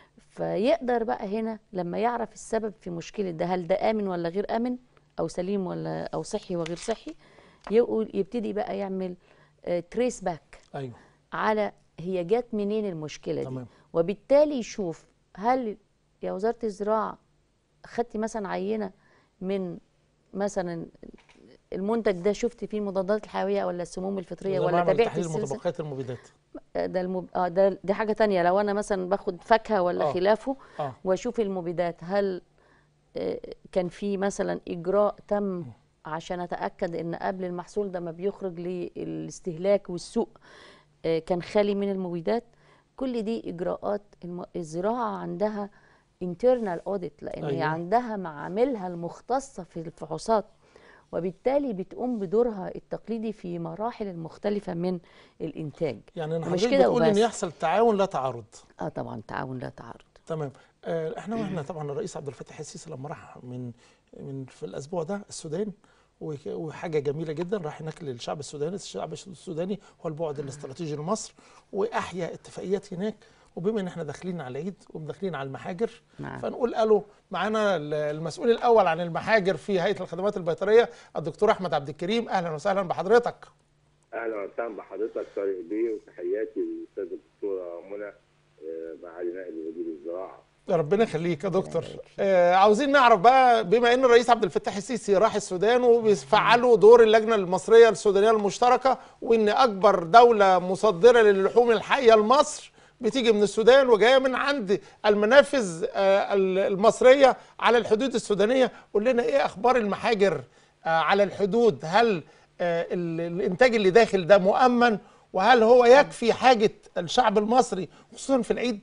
فيقدر بقى هنا لما يعرف السبب في مشكله ده هل ده امن ولا غير امن او سليم ولا او صحي وغير صحي يقول يبتدي بقى يعمل تريس باك ايوه على هي جت منين المشكله دي تمام. وبالتالي يشوف هل يا وزاره الزراعه خدتي مثلا عينه من مثلا المنتج ده شفت فيه المضادات الحيويه ولا السموم الفطريه زي ولا معمل تابعت تحليل السلسله متبقيات المبيدات ده المب... اه ده دي حاجه تانية لو انا مثلا باخد فاكهه ولا آه. خلافه اه واشوف المبيدات هل آه، كان في مثلا اجراء تم عشان اتاكد ان قبل المحصول ده ما بيخرج للاستهلاك والسوق آه، كان خالي من المبيدات كل دي اجراءات الم... الزراعه عندها internal audit لان هي أيوة. عندها معاملها المختصه في الفحوصات وبالتالي بتقوم بدورها التقليدي في مراحل المختلفه من الانتاج يعني انا ومش حضرتك كده بتقول ان وبس. يحصل تعاون لا تعارض اه طبعا تعاون لا تعارض تمام آه، احنا واحنا طبعا الرئيس عبد الفتاح السيسي لما راح من من في الاسبوع ده السودان وك- وحاجه جميله جدا راح هناك للشعب السوداني الشعب السوداني هو البعد الاستراتيجي لمصر واحيا اتفاقيات هناك وبما ان احنا داخلين على العيد وداخلين على المحاجر نعم. فنقول قالوا معانا ال- المسؤول الاول عن المحاجر في هيئه الخدمات البيطريه الدكتور احمد عبد الكريم اهلا وسهلا بحضرتك اهلا وسهلا بحضرتك طارق بيه وتحياتي للاستاذه الدكتوره منى آه، معالي نائب وزير الزراعه ربنا يخليك يا دكتور آه عاوزين نعرف بقى بما ان الرئيس عبد الفتاح السيسي راح السودان وبيفعلوا دور اللجنه المصريه السودانيه المشتركه وان اكبر دوله مصدره للحوم الحيه لمصر بتيجي من السودان وجايه من عند المنافذ آه المصريه على الحدود السودانيه قول لنا ايه اخبار المحاجر آه على الحدود هل آه ال- الانتاج اللي داخل ده مؤمن وهل هو يكفي حاجه الشعب المصري خصوصا في العيد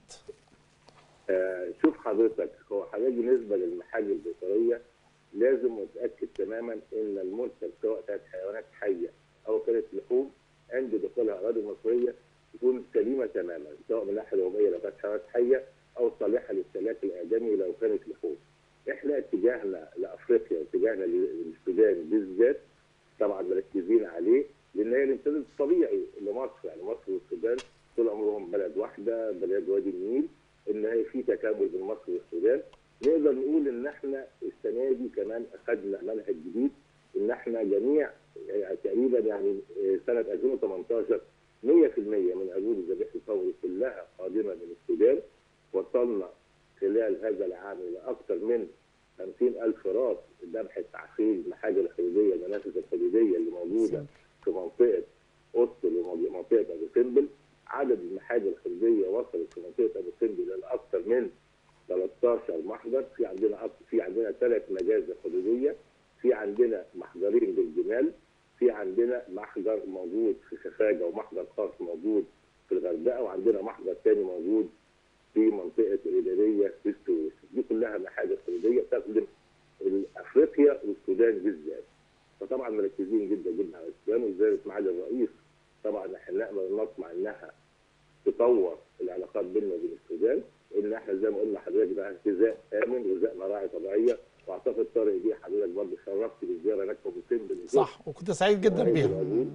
آه، شوف حضرتك هو حضرتك بالنسبه للمحاجر البيطريه لازم نتاكد تماما ان المنتج سواء كانت حيوانات حيه او كانت لحوم عند دخولها اراضي مصريه تكون سليمه تماما سواء من الناحيه الوضعيه لو كانت حيوانات حيه او صالحه للاستهلاك الادمي لو كانت لحوم. احنا اتجاهنا لافريقيا واتجاهنا للسودان بالذات طبعا مركزين عليه لان هي الامتداد الطبيعي لمصر يعني مصر والسودان طول عمرهم بلد واحده بلد وادي النيل ان هي في تكامل بين مصر والسودان نقدر نقول ان احنا السنه دي كمان اخذنا منهج جديد ان احنا جميع يعني تقريبا يعني سنه 2018 100% من عروض الذبيح الفوري كلها قادمه من السودان وصلنا خلال هذا العام الى اكثر من 50 الف راس ذبح تعفيل المحاجر الحدوديه المنافذ الحدوديه اللي موجوده في منطقه اوستل ومنطقه ابو سمبل عدد المحاجر الحدوديه وصلت في منطقه ابو سمبل الى اكثر من 13 محجر في عندنا أك- في عندنا ثلاث مجازر حدوديه في عندنا محجرين بالجمال في عندنا محجر موجود في سفاجه ومحجر خاص موجود في الغردقه وعندنا محجر ثاني موجود في منطقه الاداريه في السويس دي كلها محاجر حدوديه تخدم افريقيا والسودان بالذات فطبعا مركزين جدا جدا على السودان ولذلك معالي الرئيس طبعا احنا نامل نطمع انها تطور العلاقات بيننا وبين السودان ان احنا زي ما قلنا حضرتك ده غذاء امن غذاء مراعي طبيعيه واعتقد طارق دي حضرتك برضه شرفت بالزياره هناك في ابو سمبل صح وكنت سعيد جدا بيها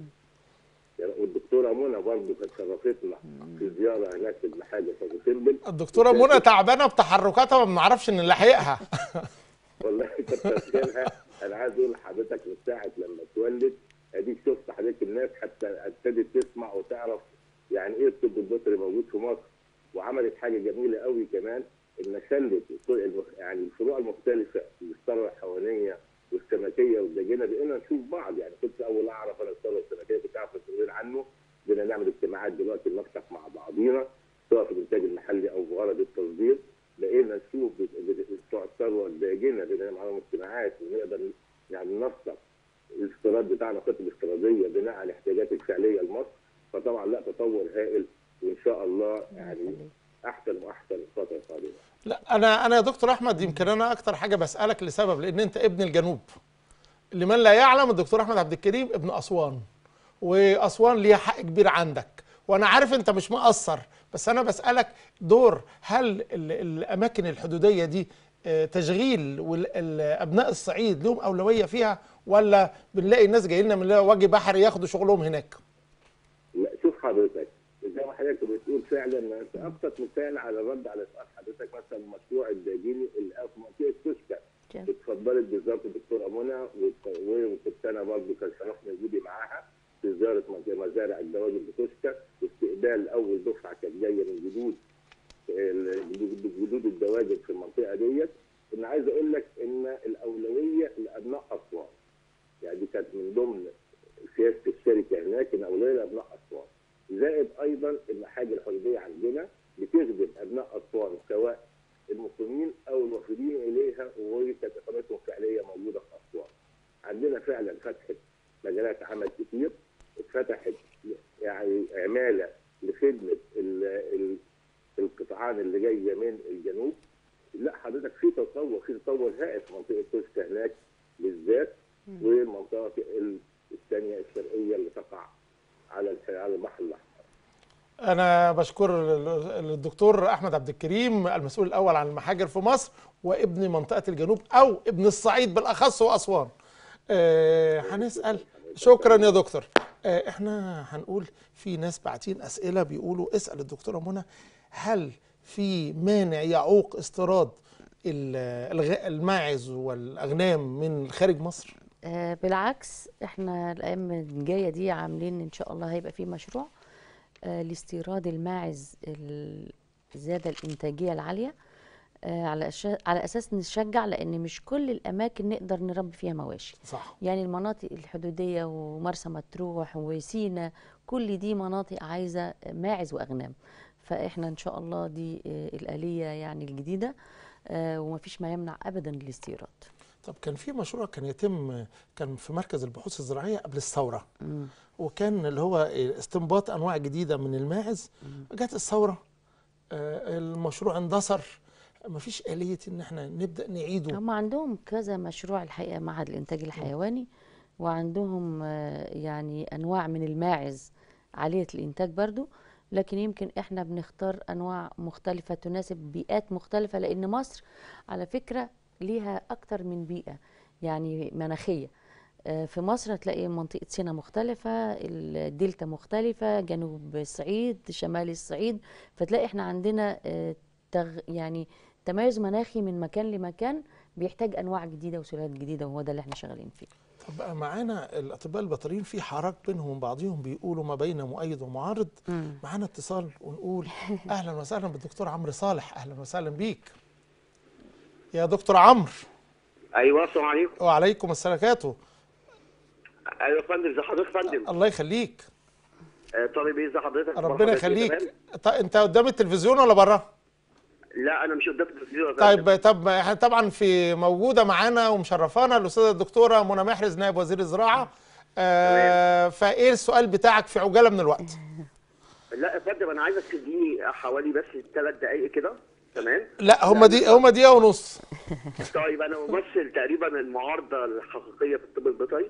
والدكتوره منى برضه كانت شرفتنا في زياره هناك في المحاجر في ابو سمبل الدكتوره منى تعبانه بتحركاتها وما بنعرفش نلاحقها والله كتر خيرها انا عايز اقول لحضرتك من ساعه لما اتولد اديك شفت حضرتك الناس حتى ابتدت تسمع وتعرف يعني ايه الطب البيطري موجود في مصر وعملت حاجه جميله قوي كمان ان خلت الطرق- يعني الفروع المختلفه الثروه الحيوانيه والسمكيه والدجاجه بقينا نشوف بعض يعني كنت اول اعرف انا الثروه السمكيه كنت اعرف مسؤولين عنه بدنا نعمل اجتماعات دلوقتي نفتح مع بعضينا سواء في الانتاج المحلي او في غرض التصدير بقينا نشوف بت- بت- بتوع الثروه الداجنه بقينا نعمل معاهم اجتماعات ونقدر يعني ننسق الاستيراد بتاعنا خطه الاستيراديه بناء على الاحتياجات الفعليه لمصر فطبعا لا تطور هائل وان شاء الله يعني احسن واحسن الفتره القادمه لا انا انا يا دكتور احمد يمكن انا اكتر حاجه بسالك لسبب لان انت ابن الجنوب لمن لا يعلم الدكتور احمد عبد الكريم ابن اسوان واسوان ليها حق كبير عندك وانا عارف انت مش مقصر بس انا بسالك دور هل ال- الاماكن الحدوديه دي آه، تشغيل ابناء الصعيد لهم اولويه فيها ولا بنلاقي الناس جايين لنا من وجه بحري ياخدوا شغلهم هناك لا شوف حضرتك زي ما حضرتك بتقول فعلا انت ابسط مثال على الرد على سؤال حضرتك مثلا مشروع الداجيني اللي في منطقه توشكا جميل. اتفضلت بالظبط الدكتوره منى وت- وكنت انا برضه كان شرفني وجودي معاها في زياره منطقة- مزارع الدواجن بتوشكا واستقبال اول دفعه كانت جايه من جدود ال- جدود- جدود الدواجن في المنطقه ديت ان عايز اقول لك ان الاولويه لابناء اسوان يعني دي كانت من ضمن سياسه الشركه هناك ان اولويه لابناء اسوان زائد ايضا المحاجر الحدوديه عندنا بتخدم ابناء اسوان سواء المقيمين او الوافدين اليها وكانت اقامتهم فعليه موجوده في اسوان. عندنا فعلا فتحت مجالات عمل كتير اتفتحت يعني عماله لخدمه ال ال القطعان اللي جايه من الجنوب لا حضرتك في تطور في تطور هائل في منطقه توشكا هناك بالذات والمنطقه ال- الثانيه الشرقيه اللي تقع على الح- على البحر الاحمر. انا بشكر ال- الدكتور احمد عبد الكريم المسؤول الاول عن المحاجر في مصر وابن منطقه الجنوب او ابن الصعيد بالاخص واسوان آه هنسال شكرا يا دكتور آه احنا هنقول في ناس باعتين اسئله بيقولوا اسال الدكتوره منى هل في مانع يعوق استيراد ال- الغ- الماعز والاغنام من خارج مصر آه بالعكس احنا الايام الجايه دي عاملين ان شاء الله هيبقى في مشروع آه لاستيراد الماعز ال- الزياده الانتاجيه العاليه آه على أشا- على اساس نشجع لان مش كل الاماكن نقدر نربي فيها مواشي صح يعني المناطق الحدوديه ومرسى مطروح وسينا كل دي مناطق عايزه ماعز واغنام فاحنا ان شاء الله دي آه، الاليه يعني الجديده آه، ومفيش ما يمنع ابدا الاستيراد طب كان في مشروع كان يتم كان في مركز البحوث الزراعيه قبل الثوره مم. وكان اللي هو استنباط انواع جديده من الماعز جت الثوره آه، المشروع اندثر مفيش آلية ان احنا نبدأ نعيده هم عندهم كذا مشروع الحقيقة معهد الإنتاج الحيواني وعندهم آه، يعني أنواع من الماعز عالية الإنتاج برضو لكن يمكن إحنا بنختار أنواع مختلفة تناسب بيئات مختلفة لأن مصر على فكرة ليها أكتر من بيئة يعني مناخية آه، في مصر هتلاقي منطقة سينا مختلفة الدلتا مختلفة جنوب الصعيد شمال الصعيد فتلاقي احنا عندنا آه، تغ يعني تميز مناخي من مكان لمكان بيحتاج انواع جديده وسلالات جديده وهو ده اللي احنا شغالين فيه طب بقى معانا الاطباء البيطريين في حراك بينهم وبين بعضهم بيقولوا ما بين مؤيد ومعارض معانا اتصال ونقول اهلا وسهلا بالدكتور عمرو صالح اهلا وسهلا بيك يا دكتور عمرو ايوه السلام عليكم وعليكم السلام وبركاته ايوه يا فندم ازي حضرتك يا فندم الله يخليك آه، طارق بيه ازي حضرتك أخبار ربنا حضرتك إيه؟ يخليك تمام؟ ط- انت قدام التلفزيون ولا بره لا انا مش قدام التلفزيون يا فندم. طيب طب احنا طبعا في موجوده معانا ومشرفانا الاستاذه الدكتوره منى محرز نائب وزير الزراعه آه فايه السؤال بتاعك في عجاله من الوقت لا يا فندم انا عايزك تديني حوالي بس ثلاث دقائق كده تمام لا هم دي هم دقيقه ونص طيب انا ممثل تقريبا المعارضه الحقيقيه في الطب البيطري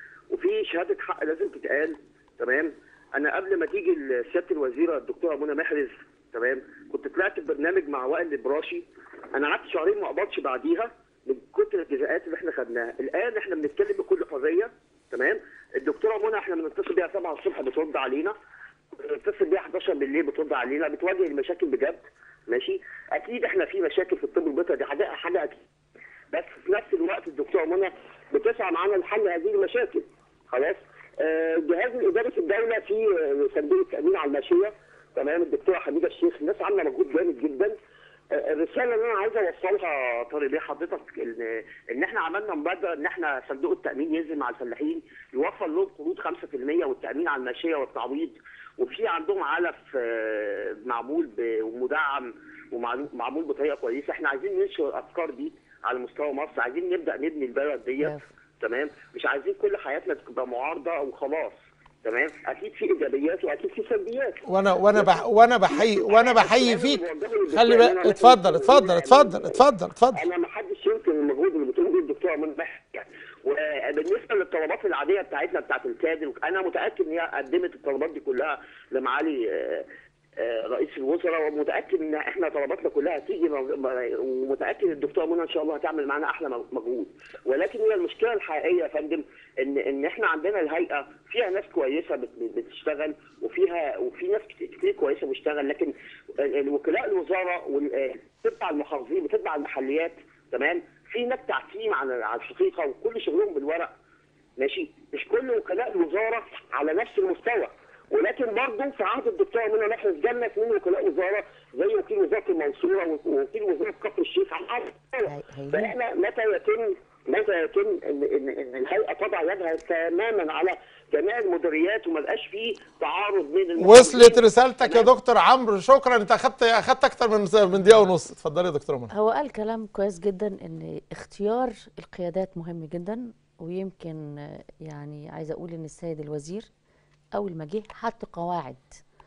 وفي شهاده حق لازم تتقال تمام انا قبل ما تيجي سياده الوزيره الدكتوره منى محرز تمام كنت طلعت في برنامج مع وائل البراشي انا قعدت شهرين ما قبضش بعديها من كتر الجزاءات اللي احنا خدناها الان احنا بنتكلم بكل حريه تمام الدكتوره منى احنا بنتصل بيها 7 الصبح بترد علينا بنتصل بيها 11 بالليل بترد علينا بتواجه المشاكل بجد ماشي اكيد احنا في مشاكل في الطب البيطري دي حاجه حاجه اكيد بس في نفس الوقت الدكتوره منى بتسعى معانا لحل هذه المشاكل خلاص آه، الجهاز الاداري في الدوله في آه، صندوق التامين على الماشيه تمام الدكتوره حميده الشيخ الناس عامله مجهود جامد جدا آه، الرساله اللي انا عايز اوصلها طارق بيه حضرتك ان ان احنا عملنا مبادره ان احنا صندوق التامين ينزل مع الفلاحين يوفر لهم قروض 5% والتامين على الماشيه والتعويض وفي عندهم علف آه، معمول ب- ومدعم ومعمول بطريقه كويسه احنا عايزين ننشر الافكار دي على مستوى مصر عايزين نبدا نبني البلد ديت برافو. تمام مش عايزين كل حياتنا تبقى معارضه وخلاص تمام اكيد في ايجابيات واكيد في سلبيات وانا وانا بح وانا بحيي وانا بحيي فيك خلي بالك اتفضل اتفضل اتفضل اتفضل اتفضل انا ما حدش ينكر المجهود اللي بتقوم بيه الدكتوره منى يعني وبالنسبه للطلبات العاديه بتاعتنا بتاعت الكادر انا متاكد ان هي قدمت الطلبات دي كلها لمعالي آه، آه، رئيس الوزراء ومتاكد ان احنا طلباتنا كلها هتيجي م- م- ومتاكد الدكتوره منى ان شاء الله هتعمل معانا احلى مجهود ولكن هي المشكله الحقيقيه يا فندم ان ان احنا عندنا الهيئه فيها ناس كويسه بت- بتشتغل وفيها وفي ناس كتير كتير كويسه بتشتغل لكن ال- الوكلاء الوزاره وال- آه، بتتبع المحافظين بتتبع المحليات تمام في هناك تعتيم على على الحقيقه وكل شغلهم بالورق ماشي مش كل وكلاء الوزاره على نفس المستوى ولكن برضه في عهد الدكتور منى محرز جالنا اثنين وكلاء وزاره زي وكيل وزاره المنصوره ووكيل وزاره كفر الشيخ على عهد الدكتور. هي- هي- فاحنا متى يتم متى يتم ان ان ان الهيئه تضع يدها تماما على جميع المديريات وما بقاش فيه تعارض بين المحافظين. وصلت رسالتك يا دكتور عمرو شكرا انت اخدت اخدت اكتر من من دقيقه ونص اتفضلي يا دكتوره منى هو قال كلام كويس جدا ان اختيار القيادات مهم جدا ويمكن آه، يعني عايزه اقول ان السيد الوزير اول ما جه حط قواعد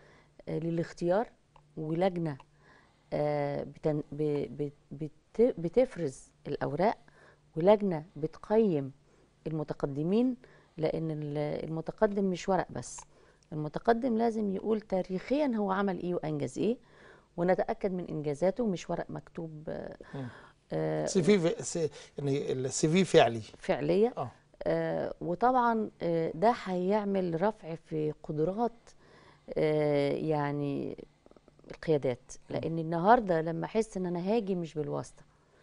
آه، للاختيار ولجنه آه، بتن- ب- ب- بت- بتفرز الاوراق ولجنه بتقيم المتقدمين لان ال- المتقدم مش ورق بس المتقدم لازم يقول تاريخيا هو عمل ايه وانجز ايه ونتاكد من انجازاته مش ورق مكتوب آه، آه، سي في في- سي- يعني السي في فعلي فعليه اه آه، وطبعا آه، ده هيعمل رفع في قدرات آه، يعني القيادات لان النهارده لما احس ان انا هاجي مش بالواسطه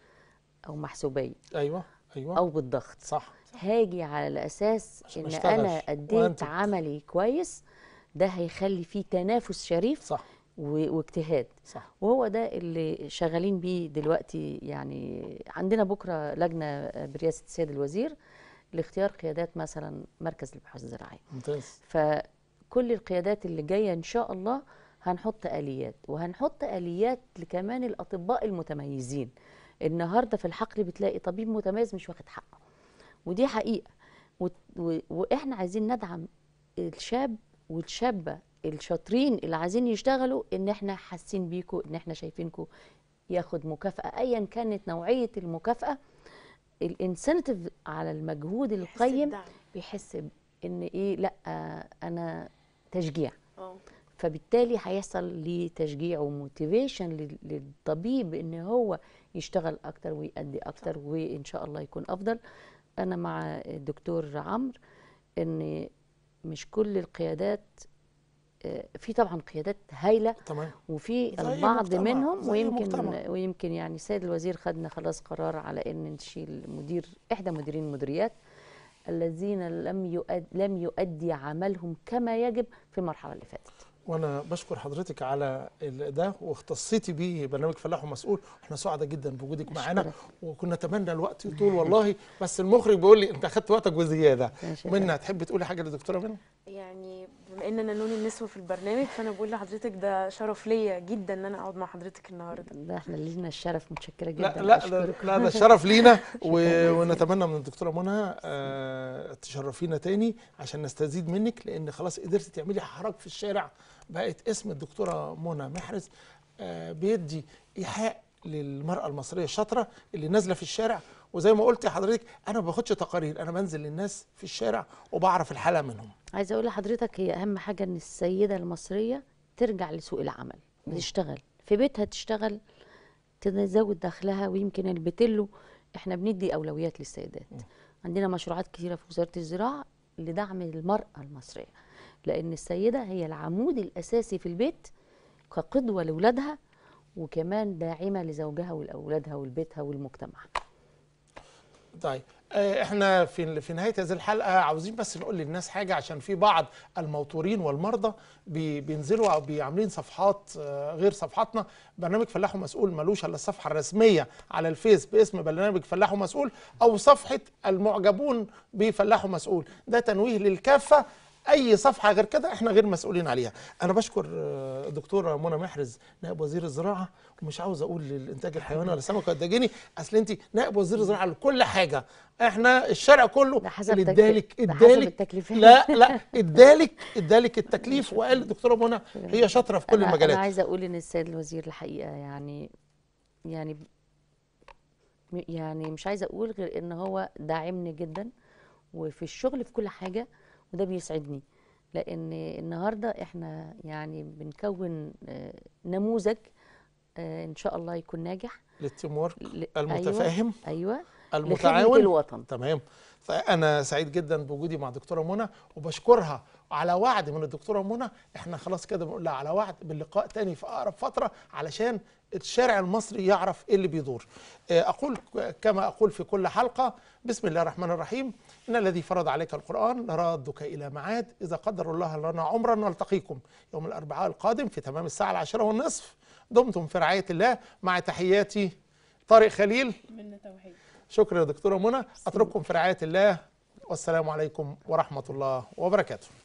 او محسوبيه ايوه ايوه او بالضغط صح هاجي على اساس عشان ان أشتغل انا اديت وأنتج. عملي كويس ده هيخلي فيه تنافس شريف صح و- واجتهاد صح وهو ده اللي شغالين بيه دلوقتي يعني عندنا بكره لجنه برئاسه السيد الوزير لاختيار قيادات مثلا مركز البحوث الزراعيه ممتاز فكل القيادات اللي جايه ان شاء الله هنحط اليات وهنحط اليات لكمان الاطباء المتميزين النهارده في الحقل بتلاقي طبيب متميز مش واخد حقه ودي حقيقه و... و... واحنا عايزين ندعم الشاب والشابه الشاطرين اللي عايزين يشتغلوا ان احنا حاسين بيكم ان احنا شايفينكم ياخد مكافاه ايا كانت نوعيه المكافاه الانسنتيف على المجهود يحس القيم بدعم. بيحس ان ايه لا آه، انا تشجيع اه فبالتالي هيحصل ليه تشجيع وموتيفيشن للطبيب ان هو يشتغل اكتر ويأدي اكتر وان شاء الله يكون افضل انا مع الدكتور عمرو ان مش كل القيادات آه، في طبعا قيادات هايله تمام وفي زي البعض مجتمع، منهم زي ويمكن مجتمع. ويمكن يعني السيد الوزير خدنا خلاص قرار على ان نشيل مدير احدى مديرين المديريات الذين لم يؤد لم يؤدي عملهم كما يجب في المرحله اللي فاتت وانا بشكر حضرتك على ال- ده واختصيتي بيه برنامج فلاح ومسؤول احنا سعداء جدا بوجودك معانا أشكرك. وكنا نتمنى الوقت يطول والله بس المخرج بيقول لي انت اخدت وقتك وزياده ماشي. منى تحبي تقولي حاجه للدكتوره منى يعني بما ان انا نون النسوة في البرنامج فانا بقول لحضرتك ده شرف ليا جدا ان انا اقعد مع حضرتك النهارده ده احنا اللي لنا الشرف متشكره جدا لا لا لا, أشكرك. لا ده شرف لينا و- ونتمنى من الدكتوره منى آه، تشرفينا تاني عشان نستزيد منك لان خلاص قدرتي تعملي حراك في الشارع بقت اسم الدكتوره منى محرز آه، بيدي ايحاء للمراه المصريه الشاطره اللي نازله في الشارع وزي ما قلت حضرتك انا ما باخدش تقارير انا بنزل للناس في الشارع وبعرف الحاله منهم عايزه اقول لحضرتك هي اهم حاجه ان السيده المصريه ترجع لسوق العمل بتشتغل في بيتها تشتغل تزود دخلها ويمكن البتلو احنا بندي اولويات للسيدات عندنا مشروعات كثيره في وزاره الزراعه لدعم المراه المصريه لان السيده هي العمود الاساسي في البيت كقدوه لاولادها وكمان داعمه لزوجها ولاولادها ولبيتها والمجتمع طيب آه، احنا في في نهايه هذه الحلقه عاوزين بس نقول للناس حاجه عشان في بعض الموتورين والمرضى بي- بينزلوا او بيعملين صفحات آه، غير صفحاتنا برنامج فلاح ومسؤول ملوش الا الصفحه الرسميه على الفيس باسم برنامج فلاح ومسؤول او صفحه المعجبون بفلاح ومسؤول ده تنويه للكافه اي صفحه غير كده احنا غير مسؤولين عليها انا بشكر آه، الدكتوره منى محرز نائب وزير الزراعه ومش عاوز اقول للانتاج الحيواني ولا السمك والدجاجيني اصل انت نائب وزير الزراعه لكل حاجه احنا الشارع كله ده حسب اللي تكليف- ادالك ده حسب ادالك التكليفات. لا لا ادالك ادالك التكليف وقال الدكتوره منى هي شاطره في كل أنا المجالات انا عايزه اقول ان السيد الوزير الحقيقه يعني يعني م- يعني مش عايزه اقول غير ان هو داعمني جدا وفي الشغل في كل حاجه وده بيسعدني لان النهارده احنا يعني بنكون آه، نموذج آه، ان شاء الله يكون ناجح للتيم ورك ل- المتفاهم ايوه, أيوة لخدمه المتعاون الوطن تمام فانا سعيد جدا بوجودي مع دكتوره منى وبشكرها على وعد من الدكتوره منى احنا خلاص كده بنقول لها على وعد باللقاء تاني في اقرب فتره علشان الشارع المصري يعرف ايه اللي بيدور آه، اقول ك- كما اقول في كل حلقه بسم الله الرحمن الرحيم ان الذي فرض عليك القران لرادك الى معاد اذا قدر الله لنا عمرا نلتقيكم يوم الاربعاء القادم في تمام الساعه العاشره والنصف دمتم في رعايه الله مع تحياتي طارق خليل من توحيد شكرا يا دكتوره منى اترككم في رعايه الله والسلام عليكم ورحمه الله وبركاته